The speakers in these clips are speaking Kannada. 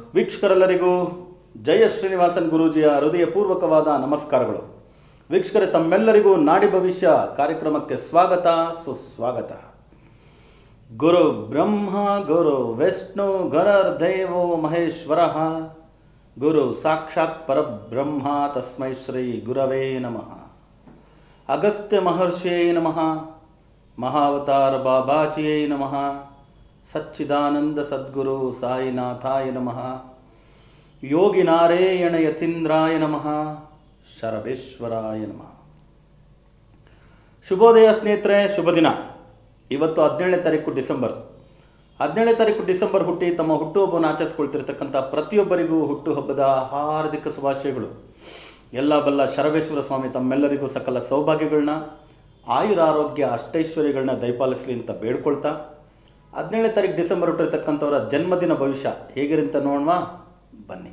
ವೀಕ್ಷಕರೆಲ್ಲರಿಗೂ ಜಯ ಶ್ರೀನಿವಾಸನ್ ಗುರೂಜಿಯ ಹೃದಯಪೂರ್ವಕವಾದ ನಮಸ್ಕಾರಗಳು ವೀಕ್ಷಕರೇ ತಮ್ಮೆಲ್ಲರಿಗೂ ನಾಡಿ ಭವಿಷ್ಯ ಕಾರ್ಯಕ್ರಮಕ್ಕೆ ಸ್ವಾಗತ ಸುಸ್ವಾಗತ ಗುರು ಬ್ರಹ್ಮ ಗುರು ವಿಷ್ಣು ಗರರ್ದೇವೋ ಮಹೇಶ್ವರ ಗುರು ಸಾಕ್ಷಾತ್ ಪರಬ್ರಹ್ಮ ತಸ್ಮೈ ಶ್ರೀ ಗುರವೇ ನಮಃ ಅಗಸ್ತ್ಯ ಮಹರ್ಷಿಯೇ ನಮಃ ಮಹಾವತಾರ ಬಾಬಾಜಿಯೇ ನಮಃ ಸಚ್ಚಿದಾನಂದ ಸದ್ಗುರು ಸಾಯಿನಾಥಾಯ ನಮಃ ಯೋಗಿ ನಾರಾಯಣ ಯತೀಂದ್ರಾಯ ನಮಃ ಶರಬೇಶ್ವರಾಯ ನಮಃ ಶುಭೋದಯ ಸ್ನೇಹಿತರೆ ಶುಭ ದಿನ ಇವತ್ತು ಹದಿನೇಳನೇ ತಾರೀಕು ಡಿಸೆಂಬರ್ ಹದಿನೇಳನೇ ತಾರೀಕು ಡಿಸೆಂಬರ್ ಹುಟ್ಟಿ ತಮ್ಮ ಹುಟ್ಟುಹಬ್ಬವನ್ನು ಆಚರಿಸ್ಕೊಳ್ತಿರ್ತಕ್ಕಂಥ ಪ್ರತಿಯೊಬ್ಬರಿಗೂ ಹುಟ್ಟುಹಬ್ಬದ ಹಾರ್ದಿಕ ಶುಭಾಶಯಗಳು ಎಲ್ಲ ಬಲ್ಲ ಶರಬೇಶ್ವರ ಸ್ವಾಮಿ ತಮ್ಮೆಲ್ಲರಿಗೂ ಸಕಲ ಸೌಭಾಗ್ಯಗಳನ್ನ ಆಯುರಾರೋಗ್ಯ ಅಷ್ಟೈಶ್ವರ್ಯಗಳನ್ನ ದಯಪಾಲಿಸಲಿ ಅಂತ ಬೇಡ್ಕೊಳ್ತಾ ಹದಿನೇಳನೇ ತಾರೀಕು ಡಿಸೆಂಬರ್ ಹುಟ್ಟಿರ್ತಕ್ಕಂಥವರ ಜನ್ಮದಿನ ಭವಿಷ್ಯ ಹೇಗಿರಂತ ನೋಡುವ ಬನ್ನಿ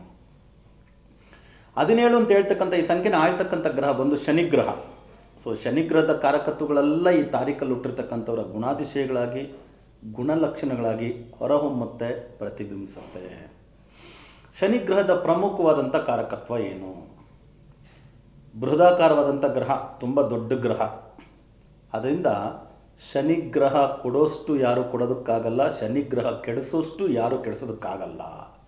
ಹದಿನೇಳು ಅಂತ ಹೇಳ್ತಕ್ಕಂಥ ಈ ಸಂಖ್ಯೆನ ಆಳ್ತಕ್ಕಂಥ ಗ್ರಹ ಬಂದು ಶನಿಗ್ರಹ ಸೊ ಶನಿಗ್ರಹದ ಕಾರಕತ್ವಗಳೆಲ್ಲ ಈ ತಾರೀಕಲ್ಲಿ ಹುಟ್ಟಿರ್ತಕ್ಕಂಥವರ ಗುಣಾತಿಶಯಗಳಾಗಿ ಗುಣಲಕ್ಷಣಗಳಾಗಿ ಹೊರಹೊಮ್ಮುತ್ತೆ ಪ್ರತಿಬಿಂಬಿಸುತ್ತೆ ಶನಿಗ್ರಹದ ಪ್ರಮುಖವಾದಂಥ ಕಾರಕತ್ವ ಏನು ಬೃಹದಾಕಾರವಾದಂಥ ಗ್ರಹ ತುಂಬ ದೊಡ್ಡ ಗ್ರಹ ಅದರಿಂದ ಶನಿಗ್ರಹ ಕೊಡೋಷ್ಟು ಯಾರು ಕೊಡೋದಕ್ಕಾಗಲ್ಲ ಶನಿಗ್ರಹ ಕೆಡಿಸೋಷ್ಟು ಯಾರು ಕೆಡಿಸೋದಕ್ಕಾಗಲ್ಲ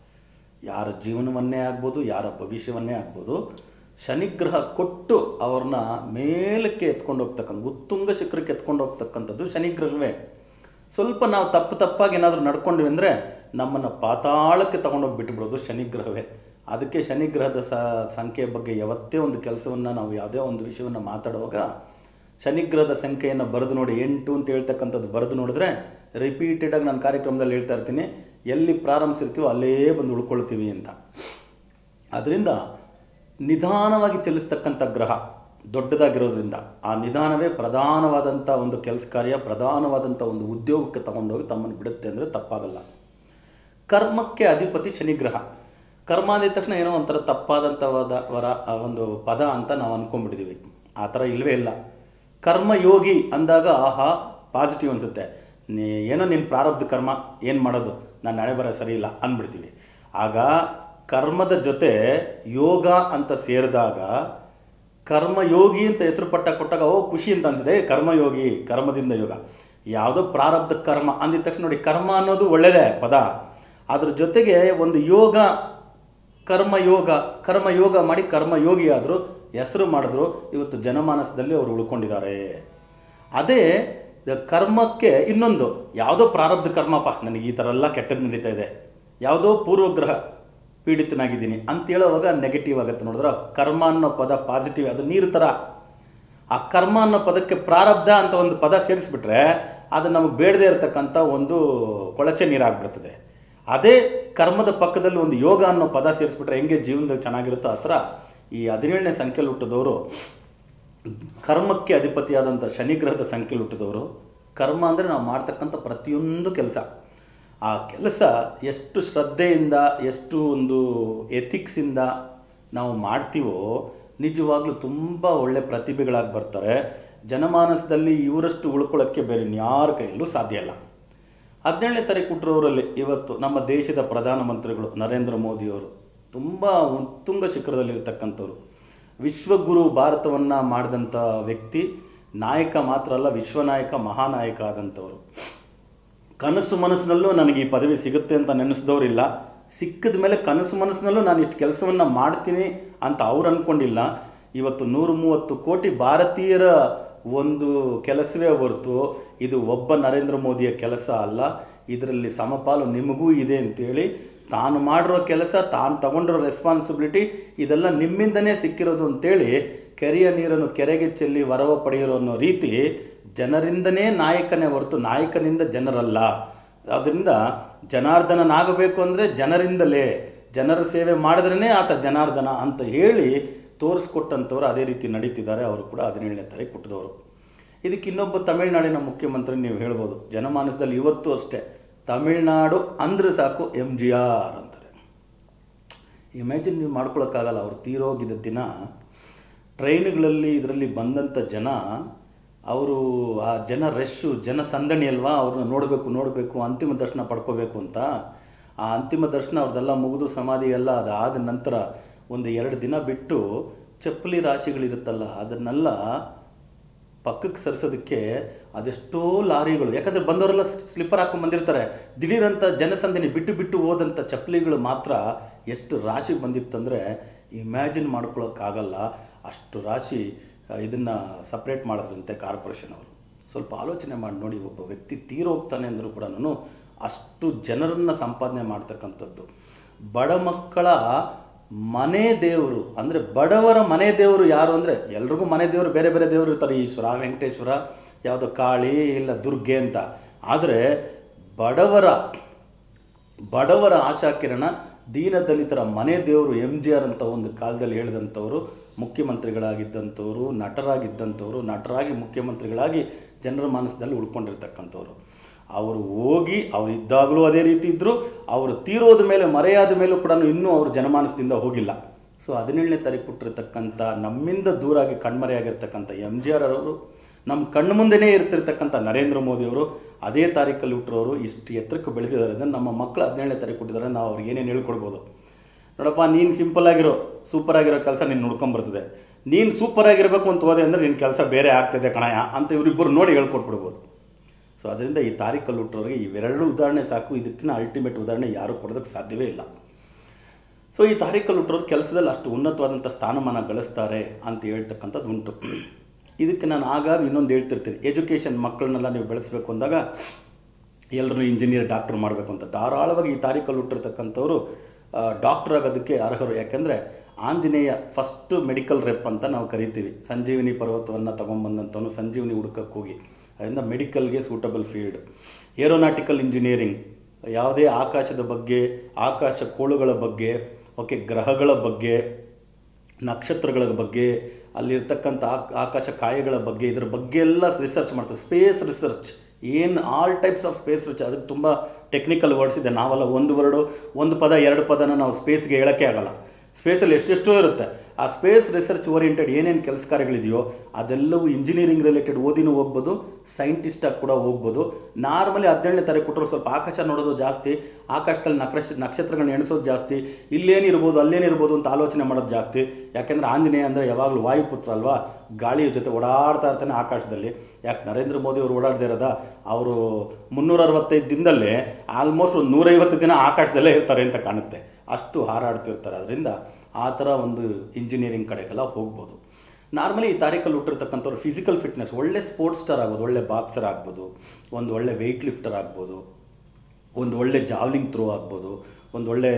ಯಾರ ಜೀವನವನ್ನೇ ಆಗ್ಬೋದು ಯಾರ ಭವಿಷ್ಯವನ್ನೇ ಆಗ್ಬೋದು ಶನಿಗ್ರಹ ಕೊಟ್ಟು ಅವ್ರನ್ನ ಮೇಲಕ್ಕೆ ಎತ್ಕೊಂಡು ಹೋಗ್ತಕ್ಕಂಥ ಉತ್ತುಂಗ ಶಿಖರಕ್ಕೆ ಎತ್ಕೊಂಡು ಹೋಗ್ತಕ್ಕಂಥದ್ದು ಶನಿಗ್ರಹವೇ ಸ್ವಲ್ಪ ನಾವು ತಪ್ಪು ತಪ್ಪಾಗಿ ಏನಾದರೂ ನಡ್ಕೊಂಡ್ವಿ ಅಂದರೆ ನಮ್ಮನ್ನು ಪಾತಾಳಕ್ಕೆ ತಗೊಂಡೋಗಿ ಬಿಟ್ಬಿಡೋದು ಶನಿಗ್ರಹವೇ ಅದಕ್ಕೆ ಶನಿಗ್ರಹದ ಸ ಸಂಖ್ಯೆಯ ಬಗ್ಗೆ ಯಾವತ್ತೇ ಒಂದು ಕೆಲಸವನ್ನು ನಾವು ಯಾವುದೇ ಒಂದು ವಿಷಯವನ್ನು ಮಾತಾಡುವಾಗ ಶನಿಗ್ರಹದ ಸಂಖ್ಯೆಯನ್ನು ಬರೆದು ನೋಡಿ ಎಂಟು ಅಂತ ಹೇಳ್ತಕ್ಕಂಥದ್ದು ಬರೆದು ನೋಡಿದ್ರೆ ರಿಪೀಟೆಡಾಗಿ ನಾನು ಕಾರ್ಯಕ್ರಮದಲ್ಲಿ ಹೇಳ್ತಾ ಇರ್ತೀನಿ ಎಲ್ಲಿ ಪ್ರಾರಂಭಿಸಿರ್ತೀವೋ ಅಲ್ಲೇ ಬಂದು ಉಳ್ಕೊಳ್ತೀವಿ ಅಂತ ಅದರಿಂದ ನಿಧಾನವಾಗಿ ಚಲಿಸ್ತಕ್ಕಂಥ ಗ್ರಹ ದೊಡ್ಡದಾಗಿರೋದ್ರಿಂದ ಆ ನಿಧಾನವೇ ಪ್ರಧಾನವಾದಂಥ ಒಂದು ಕೆಲಸ ಕಾರ್ಯ ಪ್ರಧಾನವಾದಂಥ ಒಂದು ಉದ್ಯೋಗಕ್ಕೆ ತಗೊಂಡೋಗಿ ತಮ್ಮನ್ನು ಬಿಡುತ್ತೆ ಅಂದರೆ ತಪ್ಪಾಗಲ್ಲ ಕರ್ಮಕ್ಕೆ ಅಧಿಪತಿ ಶನಿಗ್ರಹ ಕರ್ಮ ಅಂದಿದ ತಕ್ಷಣ ಏನೋ ಒಂಥರ ತಪ್ಪಾದಂಥವಾದ ವರ ಆ ಒಂದು ಪದ ಅಂತ ನಾವು ಅಂದ್ಕೊಂಡ್ಬಿಟ್ಟಿದ್ದೀವಿ ಆ ಥರ ಇಲ್ಲವೇ ಇಲ್ಲ ಕರ್ಮಯೋಗಿ ಅಂದಾಗ ಆಹಾ ಪಾಸಿಟಿವ್ ಅನಿಸುತ್ತೆ ನೀ ಏನೋ ನಿನ್ನ ಪ್ರಾರಬ್ಧ ಕರ್ಮ ಏನು ಮಾಡೋದು ನಾನು ನಾಳೆ ಬರೋ ಸರಿ ಇಲ್ಲ ಅಂದ್ಬಿಡ್ತೀವಿ ಆಗ ಕರ್ಮದ ಜೊತೆ ಯೋಗ ಅಂತ ಸೇರಿದಾಗ ಕರ್ಮಯೋಗಿ ಅಂತ ಹೆಸರು ಪಟ್ಟ ಕೊಟ್ಟಾಗ ಓ ಖುಷಿ ಅಂತ ಅನಿಸಿದೆ ಕರ್ಮಯೋಗಿ ಕರ್ಮದಿಂದ ಯೋಗ ಯಾವುದೋ ಪ್ರಾರಬ್ಧ ಕರ್ಮ ಅಂದಿದ ತಕ್ಷಣ ನೋಡಿ ಕರ್ಮ ಅನ್ನೋದು ಒಳ್ಳೆಯದೇ ಪದ ಅದ್ರ ಜೊತೆಗೆ ಒಂದು ಯೋಗ ಕರ್ಮಯೋಗ ಕರ್ಮಯೋಗ ಮಾಡಿ ಕರ್ಮಯೋಗಿ ಆದರು ಹೆಸರು ಮಾಡಿದ್ರು ಇವತ್ತು ಜನಮಾನಸದಲ್ಲಿ ಅವರು ಉಳ್ಕೊಂಡಿದ್ದಾರೆ ಅದೇ ಕರ್ಮಕ್ಕೆ ಇನ್ನೊಂದು ಯಾವುದೋ ಪ್ರಾರಬ್ಧ ಕರ್ಮಪ್ಪ ನನಗೆ ಈ ಥರ ಎಲ್ಲ ಕೆಟ್ಟದ್ದು ನಡೀತಾ ಇದೆ ಯಾವುದೋ ಪೂರ್ವಗ್ರಹ ಪೀಡಿತನಾಗಿದ್ದೀನಿ ಅಂತ ಹೇಳೋವಾಗ ನೆಗೆಟಿವ್ ಆಗುತ್ತೆ ನೋಡಿದ್ರೆ ಕರ್ಮ ಅನ್ನೋ ಪದ ಪಾಸಿಟಿವ್ ಅದು ನೀರು ಥರ ಆ ಕರ್ಮ ಅನ್ನೋ ಪದಕ್ಕೆ ಪ್ರಾರಬ್ಧ ಅಂತ ಒಂದು ಪದ ಸೇರಿಸ್ಬಿಟ್ರೆ ಅದು ನಮಗೆ ಬೇಡದೇ ಇರತಕ್ಕಂಥ ಒಂದು ಕೊಳಚೆ ನೀರಾಗ್ಬಿಡ್ತದೆ ಅದೇ ಕರ್ಮದ ಪಕ್ಕದಲ್ಲಿ ಒಂದು ಯೋಗ ಅನ್ನೋ ಪದ ಸೇರಿಸ್ಬಿಟ್ರೆ ಹೆಂಗೆ ಜೀವನದಲ್ಲಿ ಚೆನ್ನಾಗಿರುತ್ತೋ ಆ ಥರ ಈ ಹದಿನೇಳನೇ ಸಂಖ್ಯೆಯಲ್ಲಿ ಹುಟ್ಟಿದವರು ಕರ್ಮಕ್ಕೆ ಅಧಿಪತಿಯಾದಂಥ ಶನಿಗ್ರಹದ ಸಂಖ್ಯೆಯಲ್ಲಿ ಹುಟ್ಟಿದವರು ಕರ್ಮ ಅಂದರೆ ನಾವು ಮಾಡ್ತಕ್ಕಂಥ ಪ್ರತಿಯೊಂದು ಕೆಲಸ ಆ ಕೆಲಸ ಎಷ್ಟು ಶ್ರದ್ಧೆಯಿಂದ ಎಷ್ಟು ಒಂದು ಎಥಿಕ್ಸಿಂದ ನಾವು ಮಾಡ್ತೀವೋ ನಿಜವಾಗ್ಲೂ ತುಂಬ ಒಳ್ಳೆ ಪ್ರತಿಭೆಗಳಾಗಿ ಬರ್ತಾರೆ ಜನಮಾನಸದಲ್ಲಿ ಇವರಷ್ಟು ಉಳ್ಕೊಳ್ಳೋಕ್ಕೆ ಬೇರೆ ಇನ್ಯಾರ ಕೈಯಲ್ಲೂ ಸಾಧ್ಯ ಇಲ್ಲ ಹದಿನೇಳನೇ ತಾರೀಕು ಹುಟ್ಟಿರೋರಲ್ಲಿ ಇವತ್ತು ನಮ್ಮ ದೇಶದ ಪ್ರಧಾನಮಂತ್ರಿಗಳು ನರೇಂದ್ರ ಮೋದಿಯವರು ತುಂಬ ಉತ್ತುಂಗ ಶಿಖರದಲ್ಲಿರ್ತಕ್ಕಂಥವ್ರು ವಿಶ್ವಗುರು ಭಾರತವನ್ನು ಮಾಡಿದಂಥ ವ್ಯಕ್ತಿ ನಾಯಕ ಮಾತ್ರ ಅಲ್ಲ ವಿಶ್ವನಾಯಕ ಮಹಾನಾಯಕ ಆದಂಥವರು ಕನಸು ಮನಸ್ಸಿನಲ್ಲೂ ನನಗೆ ಈ ಪದವಿ ಸಿಗುತ್ತೆ ಅಂತ ನೆನೆಸಿದವರಿಲ್ಲ ಸಿಕ್ಕಿದ ಮೇಲೆ ಕನಸು ಮನಸ್ಸಿನಲ್ಲೂ ನಾನು ಇಷ್ಟು ಕೆಲಸವನ್ನು ಮಾಡ್ತೀನಿ ಅಂತ ಅವ್ರು ಅಂದ್ಕೊಂಡಿಲ್ಲ ಇವತ್ತು ನೂರು ಮೂವತ್ತು ಕೋಟಿ ಭಾರತೀಯರ ಒಂದು ಕೆಲಸವೇ ಹೊರತು ಇದು ಒಬ್ಬ ನರೇಂದ್ರ ಮೋದಿಯ ಕೆಲಸ ಅಲ್ಲ ಇದರಲ್ಲಿ ಸಮಪಾಲು ನಿಮಗೂ ಇದೆ ಅಂತೇಳಿ ತಾನು ಮಾಡಿರೋ ಕೆಲಸ ತಾನು ತಗೊಂಡಿರೋ ರೆಸ್ಪಾನ್ಸಿಬಿಲಿಟಿ ಇದೆಲ್ಲ ನಿಮ್ಮಿಂದನೇ ಸಿಕ್ಕಿರೋದು ಅಂತೇಳಿ ಕೆರೆಯ ನೀರನ್ನು ಕೆರೆಗೆ ಚೆಲ್ಲಿ ವರವ ಪಡೆಯಿರೋ ಅನ್ನೋ ರೀತಿ ಜನರಿಂದನೇ ನಾಯಕನೇ ಹೊರತು ನಾಯಕನಿಂದ ಜನರಲ್ಲ ಅದರಿಂದ ಜನಾರ್ದನನಾಗಬೇಕು ಅಂದರೆ ಜನರಿಂದಲೇ ಜನರ ಸೇವೆ ಮಾಡಿದ್ರೇ ಆತ ಜನಾರ್ದನ ಅಂತ ಹೇಳಿ ತೋರಿಸ್ಕೊಟ್ಟಂಥವ್ರು ಅದೇ ರೀತಿ ನಡೀತಿದ್ದಾರೆ ಅವರು ಕೂಡ ಹದಿನೇಳನೇ ತಾರೀಕು ಹುಟ್ಟಿದವರು ಇದಕ್ಕೆ ಇನ್ನೊಬ್ಬ ತಮಿಳುನಾಡಿನ ಮುಖ್ಯಮಂತ್ರಿ ನೀವು ಹೇಳ್ಬೋದು ಜನಮಾನಸದಲ್ಲಿ ಇವತ್ತು ಅಷ್ಟೇ ತಮಿಳ್ನಾಡು ಅಂದ್ರೆ ಸಾಕು ಎಮ್ ಜಿ ಆರ್ ಅಂತಾರೆ ಇಮ್ಯಾಜಿನ್ ನೀವು ಮಾಡ್ಕೊಳಕ್ಕಾಗಲ್ಲ ಅವ್ರು ತೀರೋಗಿದ್ದ ದಿನ ಟ್ರೈನ್ಗಳಲ್ಲಿ ಇದರಲ್ಲಿ ಬಂದಂಥ ಜನ ಅವರು ಆ ಜನ ರಶ್ಶು ಜನ ಸಂದಣಿ ಅಲ್ವಾ ಅವ್ರನ್ನ ನೋಡಬೇಕು ನೋಡಬೇಕು ಅಂತಿಮ ದರ್ಶನ ಪಡ್ಕೋಬೇಕು ಅಂತ ಆ ಅಂತಿಮ ದರ್ಶನ ಅವ್ರದ್ದೆಲ್ಲ ಮುಗಿದು ಸಮಾಧಿ ಎಲ್ಲ ಅದಾದ ನಂತರ ಒಂದು ಎರಡು ದಿನ ಬಿಟ್ಟು ಚಪ್ಪಲಿ ರಾಶಿಗಳಿರುತ್ತಲ್ಲ ಅದನ್ನೆಲ್ಲ ಪಕ್ಕಕ್ಕೆ ಸರಿಸೋದಕ್ಕೆ ಅದೆಷ್ಟೋ ಲಾರಿಗಳು ಯಾಕಂದರೆ ಬಂದವರೆಲ್ಲ ಸ್ಲಿಪ್ಪರ್ ಹಾಕೊಂಡು ಬಂದಿರ್ತಾರೆ ದಿಢೀರಂತ ಜನಸಂದಣಿ ಬಿಟ್ಟು ಬಿಟ್ಟು ಹೋದಂಥ ಚಪ್ಪಲಿಗಳು ಮಾತ್ರ ಎಷ್ಟು ರಾಶಿ ಬಂದಿತ್ತಂದರೆ ಇಮ್ಯಾಜಿನ್ ಮಾಡ್ಕೊಳ್ಳೋಕ್ಕಾಗಲ್ಲ ಅಷ್ಟು ರಾಶಿ ಇದನ್ನು ಸಪ್ರೇಟ್ ಮಾಡಿದ್ರಂತೆ ಕಾರ್ಪೊರೇಷನ್ ಅವರು ಸ್ವಲ್ಪ ಆಲೋಚನೆ ಮಾಡಿ ನೋಡಿ ಒಬ್ಬ ವ್ಯಕ್ತಿ ತೀರೋಗ್ತಾನೆ ಅಂದರೂ ಕೂಡ ಅಷ್ಟು ಜನರನ್ನು ಸಂಪಾದನೆ ಮಾಡ್ತಕ್ಕಂಥದ್ದು ಬಡ ಮಕ್ಕಳ ಮನೆ ದೇವರು ಅಂದರೆ ಬಡವರ ಮನೆ ದೇವರು ಯಾರು ಅಂದರೆ ಎಲ್ರಿಗೂ ಮನೆ ದೇವರು ಬೇರೆ ಬೇರೆ ದೇವರು ಇರ್ತಾರೆ ಈಶ್ವರ ವೆಂಕಟೇಶ್ವರ ಯಾವುದೋ ಕಾಳಿ ಇಲ್ಲ ದುರ್ಗೆ ಅಂತ ಆದರೆ ಬಡವರ ಬಡವರ ಆಶಾಕಿರಣ ದೀನದಲಿತರ ಮನೆ ದೇವರು ಎಮ್ ಜಿ ಆರ್ ಅಂತ ಒಂದು ಕಾಲದಲ್ಲಿ ಹೇಳಿದಂಥವರು ಮುಖ್ಯಮಂತ್ರಿಗಳಾಗಿದ್ದಂಥವ್ರು ನಟರಾಗಿದ್ದಂಥವ್ರು ನಟರಾಗಿ ಮುಖ್ಯಮಂತ್ರಿಗಳಾಗಿ ಜನರ ಮಾನಸದಲ್ಲಿ ಉಳ್ಕೊಂಡಿರ್ತಕ್ಕಂಥವ್ರು ಅವರು ಹೋಗಿ ಅವ್ರು ಇದ್ದಾಗಲೂ ಅದೇ ರೀತಿ ಇದ್ದರು ಅವರು ತೀರೋದ ಮೇಲೆ ಮರೆಯಾದ ಮೇಲೂ ಕೂಡ ಇನ್ನೂ ಅವರು ಜನಮಾನಸದಿಂದ ಹೋಗಿಲ್ಲ ಸೊ ಹದಿನೇಳನೇ ತಾರೀಕು ಹುಟ್ಟಿರ್ತಕ್ಕಂಥ ನಮ್ಮಿಂದ ದೂರಾಗಿ ಕಣ್ಮರೆಯಾಗಿರ್ತಕ್ಕಂಥ ಎಮ್ ಜಿ ಆರ್ ಅವರು ನಮ್ಮ ಕಣ್ಣು ಮುಂದೆನೇ ಇರ್ತಿರ್ತಕ್ಕಂಥ ನರೇಂದ್ರ ಮೋದಿಯವರು ಅದೇ ತಾರೀಕಲ್ಲಿ ಹುಟ್ಟಿರೋರು ಇಷ್ಟು ಎತ್ತರಕ್ಕೆ ಬೆಳೆದಿದ್ದಾರೆ ಅಂದರೆ ನಮ್ಮ ಮಕ್ಕಳು ಹದಿನೇಳನೇ ತಾರೀಕು ಹುಟ್ಟಿದ್ದಾರೆ ನಾವು ಅವ್ರಿಗೆ ಏನೇನು ಹೇಳ್ಕೊಡ್ಬೋದು ನೋಡಪ್ಪ ನೀನು ಸಿಂಪಲ್ ಆಗಿರೋ ಸೂಪರ್ ಆಗಿರೋ ಕೆಲಸ ನೀನು ನೋಡ್ಕೊಂಬರ್ತದೆ ನೀನು ಸೂಪರ್ ಆಗಿರಬೇಕು ಅಂತ ಹೋದೆ ಅಂದರೆ ನಿನ್ನ ಕೆಲಸ ಬೇರೆ ಆಗ್ತದೆ ಕಣಯ ಅಂತ ಇವರಿಬ್ಬರು ನೋಡಿ ಹೇಳ್ಕೊಟ್ಬಿಡ್ಬೋದು ಸೊ ಅದರಿಂದ ಈ ತಾರೀಕಲ್ಲಿ ಹುಟ್ಟೋರಿಗೆ ಇವೆರಡು ಉದಾಹರಣೆ ಸಾಕು ಇದಕ್ಕಿಂತ ಅಲ್ಟಿಮೇಟ್ ಉದಾಹರಣೆ ಯಾರು ಕೊಡೋದಕ್ಕೆ ಸಾಧ್ಯವೇ ಇಲ್ಲ ಸೊ ಈ ತಾರೀಕಲ್ಲಿ ಹುಟ್ಟೋರು ಕೆಲಸದಲ್ಲಿ ಅಷ್ಟು ಉನ್ನತವಾದಂಥ ಸ್ಥಾನಮಾನ ಗಳಿಸ್ತಾರೆ ಅಂತ ಹೇಳ್ತಕ್ಕಂಥದ್ದು ಉಂಟು ಇದಕ್ಕೆ ನಾನು ಆಗಾಗ ಇನ್ನೊಂದು ಹೇಳ್ತಿರ್ತೀನಿ ಎಜುಕೇಷನ್ ಮಕ್ಕಳನ್ನೆಲ್ಲ ನೀವು ಬೆಳೆಸಬೇಕು ಅಂದಾಗ ಎಲ್ಲರೂ ಇಂಜಿನಿಯರ್ ಡಾಕ್ಟರ್ ಮಾಡಬೇಕು ಅಂತ ಧಾರಾಳವಾಗಿ ಈ ತಾರೀಕಲ್ಲಿ ಹುಟ್ಟಿರ್ತಕ್ಕಂಥವ್ರು ಡಾಕ್ಟರ್ ಆಗೋದಕ್ಕೆ ಅರ್ಹರು ಯಾಕೆಂದರೆ ಆಂಜನೇಯ ಫಸ್ಟ್ ಮೆಡಿಕಲ್ ರೆಪ್ ಅಂತ ನಾವು ಕರಿತೀವಿ ಸಂಜೀವಿನಿ ಪರ್ವತವನ್ನು ತೊಗೊಂಬಂದಂಥವನು ಸಂಜೀವಿನಿ ಹುಡುಕಕ್ಕೆ ಹೋಗಿ ಅದರಿಂದ ಮೆಡಿಕಲ್ಗೆ ಸೂಟಬಲ್ ಫೀಲ್ಡ್ ಏರೋನಾಟಿಕಲ್ ಇಂಜಿನಿಯರಿಂಗ್ ಯಾವುದೇ ಆಕಾಶದ ಬಗ್ಗೆ ಆಕಾಶ ಕೋಳುಗಳ ಬಗ್ಗೆ ಓಕೆ ಗ್ರಹಗಳ ಬಗ್ಗೆ ನಕ್ಷತ್ರಗಳ ಬಗ್ಗೆ ಅಲ್ಲಿರ್ತಕ್ಕಂಥ ಆಕ್- ಆಕಾಶ ಕಾಯಗಳ ಬಗ್ಗೆ ಇದರ ಬಗ್ಗೆ ಎಲ್ಲ ರಿಸರ್ಚ್ ಮಾಡ್ತಾರೆ ಸ್ಪೇಸ್ ರಿಸರ್ಚ್ ಏನು all types of space research ಅದಕ್ಕೆ ತುಂಬ ಟೆಕ್ನಿಕಲ್ ವರ್ಡ್ಸ್ ಇದೆ ನಾವೆಲ್ಲ ಒಂದು ವರ್ಡು ಒಂದು ಪದ ಎರಡು ಪದನ ನಾವು ಸ್ಪೇಸ್ಗೆ ಹೇಳೋಕ್ಕೆ ಆಗಲ್ಲ ಸ್ಪೇಸಲ್ಲಿ ಎಷ್ಟೆಷ್ಟೋ ಇರುತ್ತೆ ಆ ಸ್ಪೇಸ್ ರಿಸರ್ಚ್ ಓರಿಯೆಂಟೆಡ್ ಏನೇನು ಕೆಲಸ ಕಾರ್ಯಗಳಿದೆಯೋ ಅದೆಲ್ಲವೂ ಇಂಜಿನಿಯರಿಂಗ್ ರಿಲೇಟೆಡ್ ಓದಿನೂ ಹೋಗ್ಬೋದು ಸೈಂಟಿಸ್ಟಾಗಿ ಕೂಡ ಹೋಗ್ಬೋದು ನಾರ್ಮಲಿ ಹದಿನೇಳನೇ ತಾರೀಕು ಕೊಟ್ಟರು ಸ್ವಲ್ಪ ಆಕಾಶ ನೋಡೋದು ಜಾಸ್ತಿ ಆಕಾಶದಲ್ಲಿ ನಕ್ಷ ನಕ್ಷತ್ರಗಳನ್ನ ಎಣಿಸೋದು ಜಾಸ್ತಿ ಇಲ್ಲೇನಿರ್ಬೋದು ಅಲ್ಲೇನಿರ್ಬೋದು ಅಂತ ಆಲೋಚನೆ ಮಾಡೋದು ಜಾಸ್ತಿ ಯಾಕೆಂದರೆ ಆಂಜನೇಯ ಅಂದರೆ ಯಾವಾಗಲೂ ವಾಯುಪುತ್ರ ಅಲ್ವಾ ಗಾಳಿಯ ಜೊತೆ ಓಡಾಡ್ತಾ ಇರ್ತಾನೆ ಆಕಾಶದಲ್ಲಿ ಯಾಕೆ ನರೇಂದ್ರ ಮೋದಿ ಅವರು ಓಡಾಡದೇ ಇರೋದ ಅವರು ಮುನ್ನೂರ ಅರವತ್ತೈದು ದಿನದಲ್ಲೇ ಆಲ್ಮೋಸ್ಟ್ ಒಂದು ನೂರೈವತ್ತು ದಿನ ಆಕಾಶದಲ್ಲೇ ಇರ್ತಾರೆ ಅಂತ ಕಾಣುತ್ತೆ ಅಷ್ಟು ಹಾರಾಡ್ತಿರ್ತಾರೆ ಅದರಿಂದ ಆ ಥರ ಒಂದು ಇಂಜಿನಿಯರಿಂಗ್ ಕಡೆಗೆಲ್ಲ ಹೋಗ್ಬೋದು ನಾರ್ಮಲಿ ಈ ತಾರೀಕಲ್ಲಿ ಹುಟ್ಟಿರ್ತಕ್ಕಂಥವ್ರು ಫಿಸಿಕಲ್ ಫಿಟ್ನೆಸ್ ಒಳ್ಳೆ ಸ್ಪೋರ್ಟ್ಸ್ ಸ್ಟಾರ್ ಆಗ್ಬೋದು ಒಳ್ಳೆ ಬಾಕ್ಸರ್ ಆಗ್ಬೋದು ಒಂದು ಒಳ್ಳೆ ವೆಯ್ಟ್ ಲಿಫ್ಟರ್ ಆಗ್ಬೋದು ಒಂದು ಒಳ್ಳೆ ಜಾವ್ಲಿಂಗ್ ಥ್ರೋ ಆಗ್ಬೋದು ಒಂದು ಒಳ್ಳೆ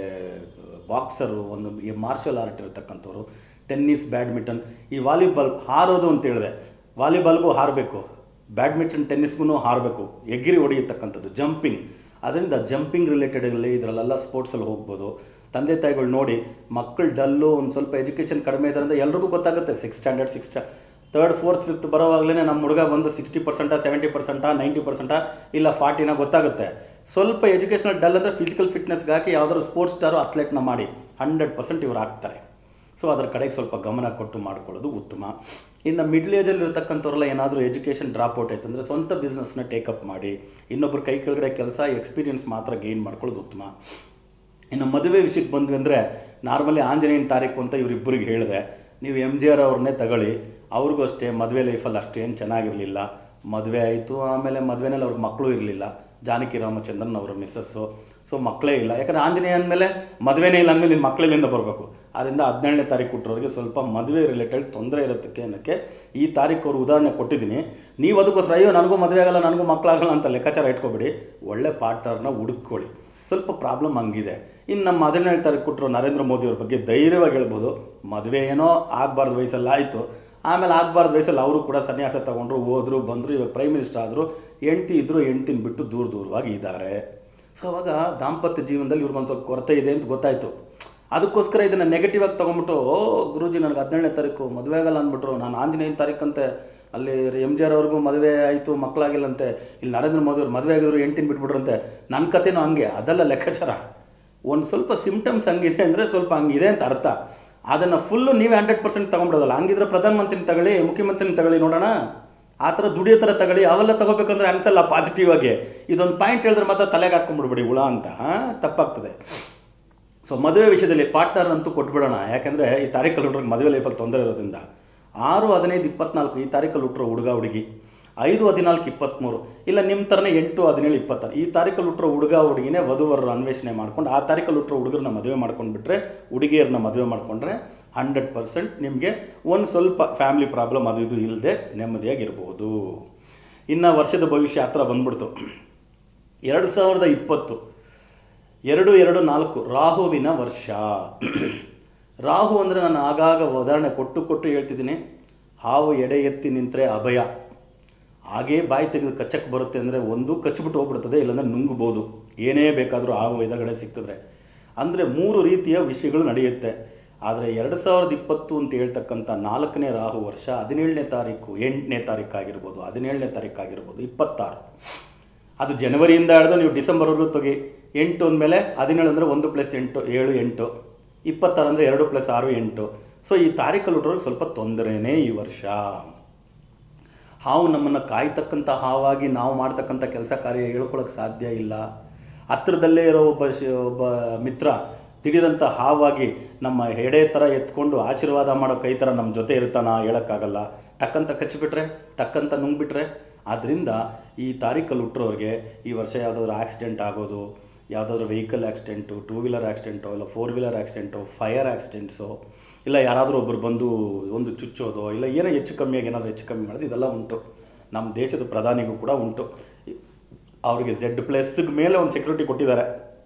ಬಾಕ್ಸರು ಒಂದು ಮಾರ್ಷಲ್ ಆರ್ಟ್ ಇರತಕ್ಕಂಥವ್ರು ಟೆನ್ನಿಸ್ ಬ್ಯಾಡ್ಮಿಂಟನ್ ಈ ವಾಲಿಬಾಲ್ ಹಾರೋದು ಅಂತ ಹೇಳಿದೆ ವಾಲಿಬಾಲ್ಗೂ ಹಾರಬೇಕು ಬ್ಯಾಡ್ಮಿಂಟನ್ ಟೆನ್ನಿಸ್ಗೂ ಹಾರಬೇಕು ಎಗಿರಿ ಹೊಡೆಯತಕ್ಕಂಥದ್ದು ಜಂಪಿಂಗ್ ಅದರಿಂದ ಜಂಪಿಂಗ್ ರಿಲೇಟೆಡಲ್ಲಿ ಇದರಲ್ಲೆಲ್ಲ ಸ್ಪೋರ್ಟ್ಸಲ್ಲಿ ಹೋಗ್ಬೋದು ತಂದೆ ತಾಯಿಗಳು ನೋಡಿ ಮಕ್ಕಳು ಡಲ್ಲು ಒಂದು ಸ್ವಲ್ಪ ಎಜುಕೇಷನ್ ಕಡಿಮೆ ಇದ್ದಾರೆ ಅಂತ ಎಲ್ರಿಗೂ ಗೊತ್ತಾಗುತ್ತೆ ಸಿಕ್ಸ್ ಸ್ಟ್ಯಾಂಡರ್ಡ್ ಸಿಕ್ಸ್ ಸ್ಟಾ ತರ್ಡ್ ಫೋರ್ತ್ ಫಿಫ್ತ್ ಬರೋವಾಗಲೇ ನಮ್ಮ ಹುಡುಗ ಬಂದು ಸಿಕ್ಸ್ಟಿ ಪರ್ಸೆಂಟಾ ಸೆವೆಂಟಿ ಪರ್ಸೆಂಟಾ ನೈಂಟಿ ಪರ್ಸೆಂಟಾ ಇಲ್ಲ ಫಾರ್ಟಿನ ಗೊತ್ತಾಗುತ್ತೆ ಸ್ವಲ್ಪ ಎಜುಕೇಷನಲ್ ಡಲ್ ಅಂದರೆ ಫಿಸಿಕಲ್ ಫಿಟ್ನೆಸ್ಗೆ ಹಾಕಿ ಯಾವ್ದಾದ್ರು ಸ್ಪೋರ್ಟ್ಸ್ ಸ್ಟಾರು ಅಥ್ಲೆಟ್ನ ಮಾಡಿ ಹಂಡ್ರೆಡ್ ಪರ್ಸೆಂಟ್ ಇವ್ರು ಆಗ್ತಾರೆ ಸೊ ಅದರ ಕಡೆಗೆ ಸ್ವಲ್ಪ ಗಮನ ಕೊಟ್ಟು ಮಾಡ್ಕೊಳ್ಳೋದು ಉತ್ತಮ ಇನ್ನು ಮಿಡ್ಲ್ ಏಜಲ್ಲಿ ಇರ್ತಕ್ಕಂಥವ್ರೆಲ್ಲ ಏನಾದರೂ ಎಜುಕೇಷನ್ ಡ್ರಾಪ್ ಔಟ್ ಆಯ್ತು ಅಂದರೆ ಸ್ವಂತ ಬಿಸ್ನೆಸ್ನ ಟೇಕಪ್ ಮಾಡಿ ಇನ್ನೊಬ್ಬರ ಕೈ ಕೆಳಗಡೆ ಕೆಲಸ ಎಕ್ಸ್ಪೀರಿಯನ್ಸ್ ಮಾತ್ರ ಗೇನ್ ಮಾಡ್ಕೊಳ್ಳೋದು ಉತ್ತಮ ಇನ್ನು ಮದುವೆ ವಿಷಯಕ್ಕೆ ಬಂದ್ವಿ ಅಂದರೆ ನಾರ್ಮಲಿ ಆಂಜನೇಯನ ತಾರೀಕು ಅಂತ ಇವರಿಬ್ಬರಿಗೆ ಹೇಳಿದೆ ನೀವು ಎಮ್ ಜಿ ಆರ್ ಅವ್ರನ್ನೇ ತಗೊಳ್ಳಿ ಅವ್ರಿಗೂ ಅಷ್ಟೇ ಮದುವೆ ಲೈಫಲ್ಲಿ ಅಷ್ಟೇನು ಚೆನ್ನಾಗಿರಲಿಲ್ಲ ಮದುವೆ ಆಯಿತು ಆಮೇಲೆ ಮದುವೆನಲ್ಲಿ ಅವ್ರಿಗೆ ಮಕ್ಕಳು ಇರಲಿಲ್ಲ ಜಾನಕಿ ರಾಮಚಂದ್ರನ್ ಅವರ ಮಿಸ್ಸಸ್ಸು ಸೊ ಮಕ್ಕಳೇ ಇಲ್ಲ ಯಾಕಂದರೆ ಆಂಜನೇಯ ಅಂದಮೇಲೆ ಮದುವೆನೇ ಇಲ್ಲ ಅಂದಮೇಲೆ ನಿನ್ನ ಮಕ್ಕಳಿಂದ ಬರಬೇಕು ಆದ್ದರಿಂದ ಹದಿನೇಳನೇ ತಾರೀಕು ಕೊಟ್ಟವ್ರಿಗೆ ಸ್ವಲ್ಪ ಮದುವೆ ರಿಲೇಟೆಡ್ ತೊಂದರೆ ಇರೋದಕ್ಕೆ ಅನ್ನೋಕ್ಕೆ ಈ ತಾರೀಕು ಅವ್ರು ಉದಾಹರಣೆ ಕೊಟ್ಟಿದ್ದೀನಿ ನೀವು ಅದಕ್ಕೋಸ್ಕರ ಅಯ್ಯೋ ನನಗೂ ಮದುವೆ ಆಗಲ್ಲ ನನಗೂ ಮಕ್ಕಳಾಗಲ್ಲ ಅಂತ ಲೆಕ್ಕಾಚಾರ ಇಟ್ಕೊಬೇಡಿ ಒಳ್ಳೆ ಪಾರ್ಟ್ನರ್ನ ಹುಡುಕೊಳ್ಳಿ ಸ್ವಲ್ಪ ಪ್ರಾಬ್ಲಮ್ ಹಂಗಿದೆ ಇನ್ನು ನಮ್ಮ ಹದಿನೇಳು ತಾರೀಕು ಕೊಟ್ಟರು ನರೇಂದ್ರ ಮೋದಿ ಅವ್ರ ಬಗ್ಗೆ ಧೈರ್ಯವಾಗಿ ಹೇಳ್ಬೋದು ಮದುವೆ ಏನೋ ಆಗಬಾರ್ದು ವಯಸ್ಸಲ್ಲಿ ಆಯಿತು ಆಮೇಲೆ ಆಗಬಾರ್ದು ವಯಸ್ಸಲ್ಲಿ ಅವರು ಕೂಡ ಸನ್ಯಾಸ ತಗೊಂಡ್ರು ಹೋದ್ರು ಬಂದರು ಇವಾಗ ಪ್ರೈಮ್ ಮಿನಿಸ್ಟರ್ ಆದರು ಹೆಂಡ್ತಿ ಇದ್ದರು ಹೆಂಡ್ತಿನ ಬಿಟ್ಟು ದೂರ ದೂರವಾಗಿ ಇದ್ದಾರೆ ಸೊ ಅವಾಗ ದಾಂಪತ್ಯ ಜೀವನದಲ್ಲಿ ಇವ್ರಿಗೊಂದು ಸ್ವಲ್ಪ ಕೊರತೆ ಇದೆ ಅಂತ ಗೊತ್ತಾಯಿತು ಅದಕ್ಕೋಸ್ಕರ ಇದನ್ನು ನೆಗೆಟಿವ್ ಆಗಿ ತೊಗೊಂಬಿಟ್ಟು ಓ ಗುರೂಜಿ ನನಗೆ ಹದಿನೇಳನೇ ತಾರೀಕು ಮದುವೆ ಆಗಲ್ಲ ಅಂದ್ಬಿಟ್ರು ನಾನು ಆಂಜನೇಯನ ತಾರೀಕಂತೆ ಅಲ್ಲಿ ಎಮ್ ಜಿ ಆರ್ ಅವ್ರಿಗೂ ಮದುವೆ ಆಯಿತು ಮಕ್ಕಳಾಗಿಲ್ಲಂತೆ ಇಲ್ಲಿ ನರೇಂದ್ರ ಮೋದಿ ಅವ್ರು ಮದುವೆ ಆಗಿದ್ರು ಹೆಂಡ್ತಿನ ಬಿಟ್ಬಿಟ್ರಂತೆ ನನ್ನ ಕಥೆನೂ ಹಂಗೆ ಅದೆಲ್ಲ ಲೆಕ್ಕಾಚಾರ ಒಂದು ಸ್ವಲ್ಪ ಸಿಮ್ಟಮ್ಸ್ ಹಂಗಿದೆ ಅಂದರೆ ಸ್ವಲ್ಪ ಹಂಗಿದೆ ಅಂತ ಅರ್ಥ ಅದನ್ನು ಫುಲ್ಲು ನೀವೇ ಹಂಡ್ರೆಡ್ ಪರ್ಸೆಂಟ್ ತೊಗೊಂಬಿಡೋದಲ್ಲ ಹಂಗಿದ್ರೆ ಪ್ರಧಾನಮಂತ್ರಿನ ತಗೊಳ್ಳಿ ಮುಖ್ಯಮಂತ್ರಿನ ತಗೊಳ್ಳಿ ನೋಡೋಣ ಆ ಥರ ದುಡಿಯೋ ಥರ ತಗೊಳ್ಳಿ ಅವೆಲ್ಲ ತಗೋಬೇಕಂದ್ರೆ ಅನ್ಸಲ್ಲ ಪಾಸಿಟಿವ್ ಆಗಿ ಇದೊಂದು ಪಾಯಿಂಟ್ ಹೇಳಿದ್ರೆ ಮಾತ್ರ ತಲೆಗೆ ಹಾಕ್ಕೊಂಡ್ಬಿಡ್ಬೇಡಿ ಹುಳ ಅಂತ ಆ, ತಪ್ಪಾಗ್ತದೆ ಸೊ ಮದುವೆ ವಿಷಯದಲ್ಲಿ ಪಾರ್ಟ್ನರ್ ಅಂತೂ ಕೊಟ್ಬಿಡೋಣ ಯಾಕೆಂದರೆ ಈ ತಾರೀಕಲ್ಲಿ ಹುಡುಗ್ರಿಗೆ ಮದುವೆ ಲೈಫಲ್ಲಿ ತೊಂದರೆ ಇರೋದ್ರಿಂದ ಆರು ಹದಿನೈದು ಇಪ್ಪತ್ನಾಲ್ಕು ಈ ತಾರೀಕಲ್ಲಿ ಹುಟ್ಟರು ಹುಡುಗ ಹುಡುಗಿ ಐದು ಹದಿನಾಲ್ಕು ಇಪ್ಪತ್ತ್ಮೂರು ಇಲ್ಲ ನಿಮ್ಮ ಥರನೇ ಎಂಟು ಹದಿನೇಳು ಇಪ್ಪತ್ತಾರು ಈ ತಾರೀಕಲ್ಲಿ ಹುಟ್ಟರೋ ಹುಡುಗ ಹುಡುಗಿನೇ ವಧುವರರು ಅನ್ವೇಷಣೆ ಮಾಡ್ಕೊಂಡು ಆ ತಾರೀಕಲ್ಲಿ ಹುಟ್ಟರೋ ಹುಡುಗರನ್ನ ಮದುವೆ ಮಾಡ್ಕೊಂಡು ಬಿಟ್ರೆ ಹುಡುಗಿಯರನ್ನ ಮದುವೆ ಮಾಡಿಕೊಂಡ್ರೆ ಹಂಡ್ರೆಡ್ ಪರ್ಸೆಂಟ್ ನಿಮಗೆ ಒಂದು ಸ್ವಲ್ಪ ಫ್ಯಾಮಿಲಿ ಪ್ರಾಬ್ಲಮ್ ಅದು ಇದು ಇಲ್ಲದೆ ನೆಮ್ಮದಿಯಾಗಿರ್ಬೋದು ಇನ್ನು ವರ್ಷದ ಭವಿಷ್ಯ ಹತ್ರ ಬಂದ್ಬಿಡ್ತು ಎರಡು ಸಾವಿರದ ಇಪ್ಪತ್ತು ಎರಡು ಎರಡು ನಾಲ್ಕು ರಾಹುವಿನ ವರ್ಷ ರಾಹು ಅಂದರೆ ನಾನು ಆಗಾಗ ಉದಾಹರಣೆ ಕೊಟ್ಟು ಕೊಟ್ಟು ಹೇಳ್ತಿದ್ದೀನಿ ಹಾವು ಎಡೆ ಎತ್ತಿ ನಿಂತರೆ ಅಭಯ ಹಾಗೇ ಬಾಯಿ ತೆಗೆದು ಕಚ್ಚಕ್ಕೆ ಬರುತ್ತೆ ಅಂದರೆ ಒಂದು ಕಚ್ಚಿಬಿಟ್ಟು ಹೋಗ್ಬಿಡ್ತದೆ ಇಲ್ಲಾಂದರೆ ನುಂಗ್ಬೋದು ಏನೇ ಬೇಕಾದರೂ ಹಾವು ಎದುರುಗಡೆ ಸಿಕ್ಕಿದ್ರೆ ಅಂದರೆ ಮೂರು ರೀತಿಯ ವಿಷಯಗಳು ನಡೆಯುತ್ತೆ ಆದರೆ ಎರಡು ಸಾವಿರದ ಇಪ್ಪತ್ತು ಅಂತ ಹೇಳ್ತಕ್ಕಂಥ ನಾಲ್ಕನೇ ರಾಹು ವರ್ಷ ಹದಿನೇಳನೇ ತಾರೀಕು ಎಂಟನೇ ತಾರೀಕು ಆಗಿರ್ಬೋದು ಹದಿನೇಳನೇ ತಾರೀಕು ಆಗಿರ್ಬೋದು ಇಪ್ಪತ್ತಾರು ಅದು ಜನವರಿಯಿಂದ ಹಿಡಿದು ನೀವು ಡಿಸೆಂಬರ್ವರೆಗೂ ತೆಗಿ ಎಂಟು ಅಂದಮೇಲೆ ಹದಿನೇಳು ಅಂದರೆ ಒಂದು ಪ್ಲಸ್ ಎಂಟು ಏಳು ಎಂಟು ಇಪ್ಪತ್ತಾರು ಅಂದರೆ ಎರಡು ಪ್ಲಸ್ ಆರು ಎಂಟು ಸೊ ಈ ತಾರೀಕಲ್ಲಿ ಹುಟ್ಟೋರಿಗೆ ಸ್ವಲ್ಪ ತೊಂದರೆನೇ ಈ ವರ್ಷ ಹಾವು ನಮ್ಮನ್ನು ಕಾಯ್ತಕ್ಕಂಥ ಹಾವಾಗಿ ನಾವು ಮಾಡ್ತಕ್ಕಂಥ ಕೆಲಸ ಕಾರ್ಯ ಹೇಳ್ಕೊಳಕ್ಕೆ ಸಾಧ್ಯ ಇಲ್ಲ ಹತ್ರದಲ್ಲೇ ಇರೋ ಒಬ್ಬ ಶಿ- ಒಬ್ಬ ಮಿತ್ರ ದಿಢೀರಂಥ ಹಾವಾಗಿ ನಮ್ಮ ಹೆಡೆ ಥರ ಎತ್ಕೊಂಡು ಆಶೀರ್ವಾದ ಮಾಡೋ ಕೈ ಥರ ನಮ್ಮ ಜೊತೆ ಇರ್ತಾನ ಹೇಳೋಕ್ಕಾಗಲ್ಲ ಟಕ್ಕಂತ ಕಚ್ಚಿಬಿಟ್ರೆ ಟಕ್ಕಂತ ನುಂಗ್ಬಿಟ್ರೆ ಆದ್ದರಿಂದ ಈ ತಾರೀಕಲ್ಲಿ ಹುಟ್ಟರೋರಿಗೆ ಈ ವರ್ಷ ಯಾವುದಾದ್ರೂ ಆಕ್ಸಿಡೆಂಟ್ ಆಗೋದು ಯಾವುದಾದ್ರೂ vehicle accident two wheeler accident ಇಲ್ಲ four wheeler accident fire accidents ಇಲ್ಲ ಯಾರಾದರೂ ಒಬ್ಬರು ಬಂದು ಒಂದು ಚುಚ್ಚೋದು ಇಲ್ಲ ಏನೋ ಹೆಚ್ಚು ಕಮ್ಮಿಯಾಗಿ ಏನಾದರೂ ಹೆಚ್ಚು ಕಮ್ಮಿ ಮಾಡೋದು ಇದೆಲ್ಲ ಉಂಟು ನಮ್ಮ ದೇಶದ ಪ್ರಧಾನಿಗೂ ಕೂಡ ಉಂಟು ಅವರಿಗೆ ಝೆಡ್ ಪ್ಲಸ್ಗೆ ಮೇಲೆ ಒಂದು ಸೆಕ್ಯೂರಿಟಿ ಕೊಟ್ಟಿದ್ದಾರೆ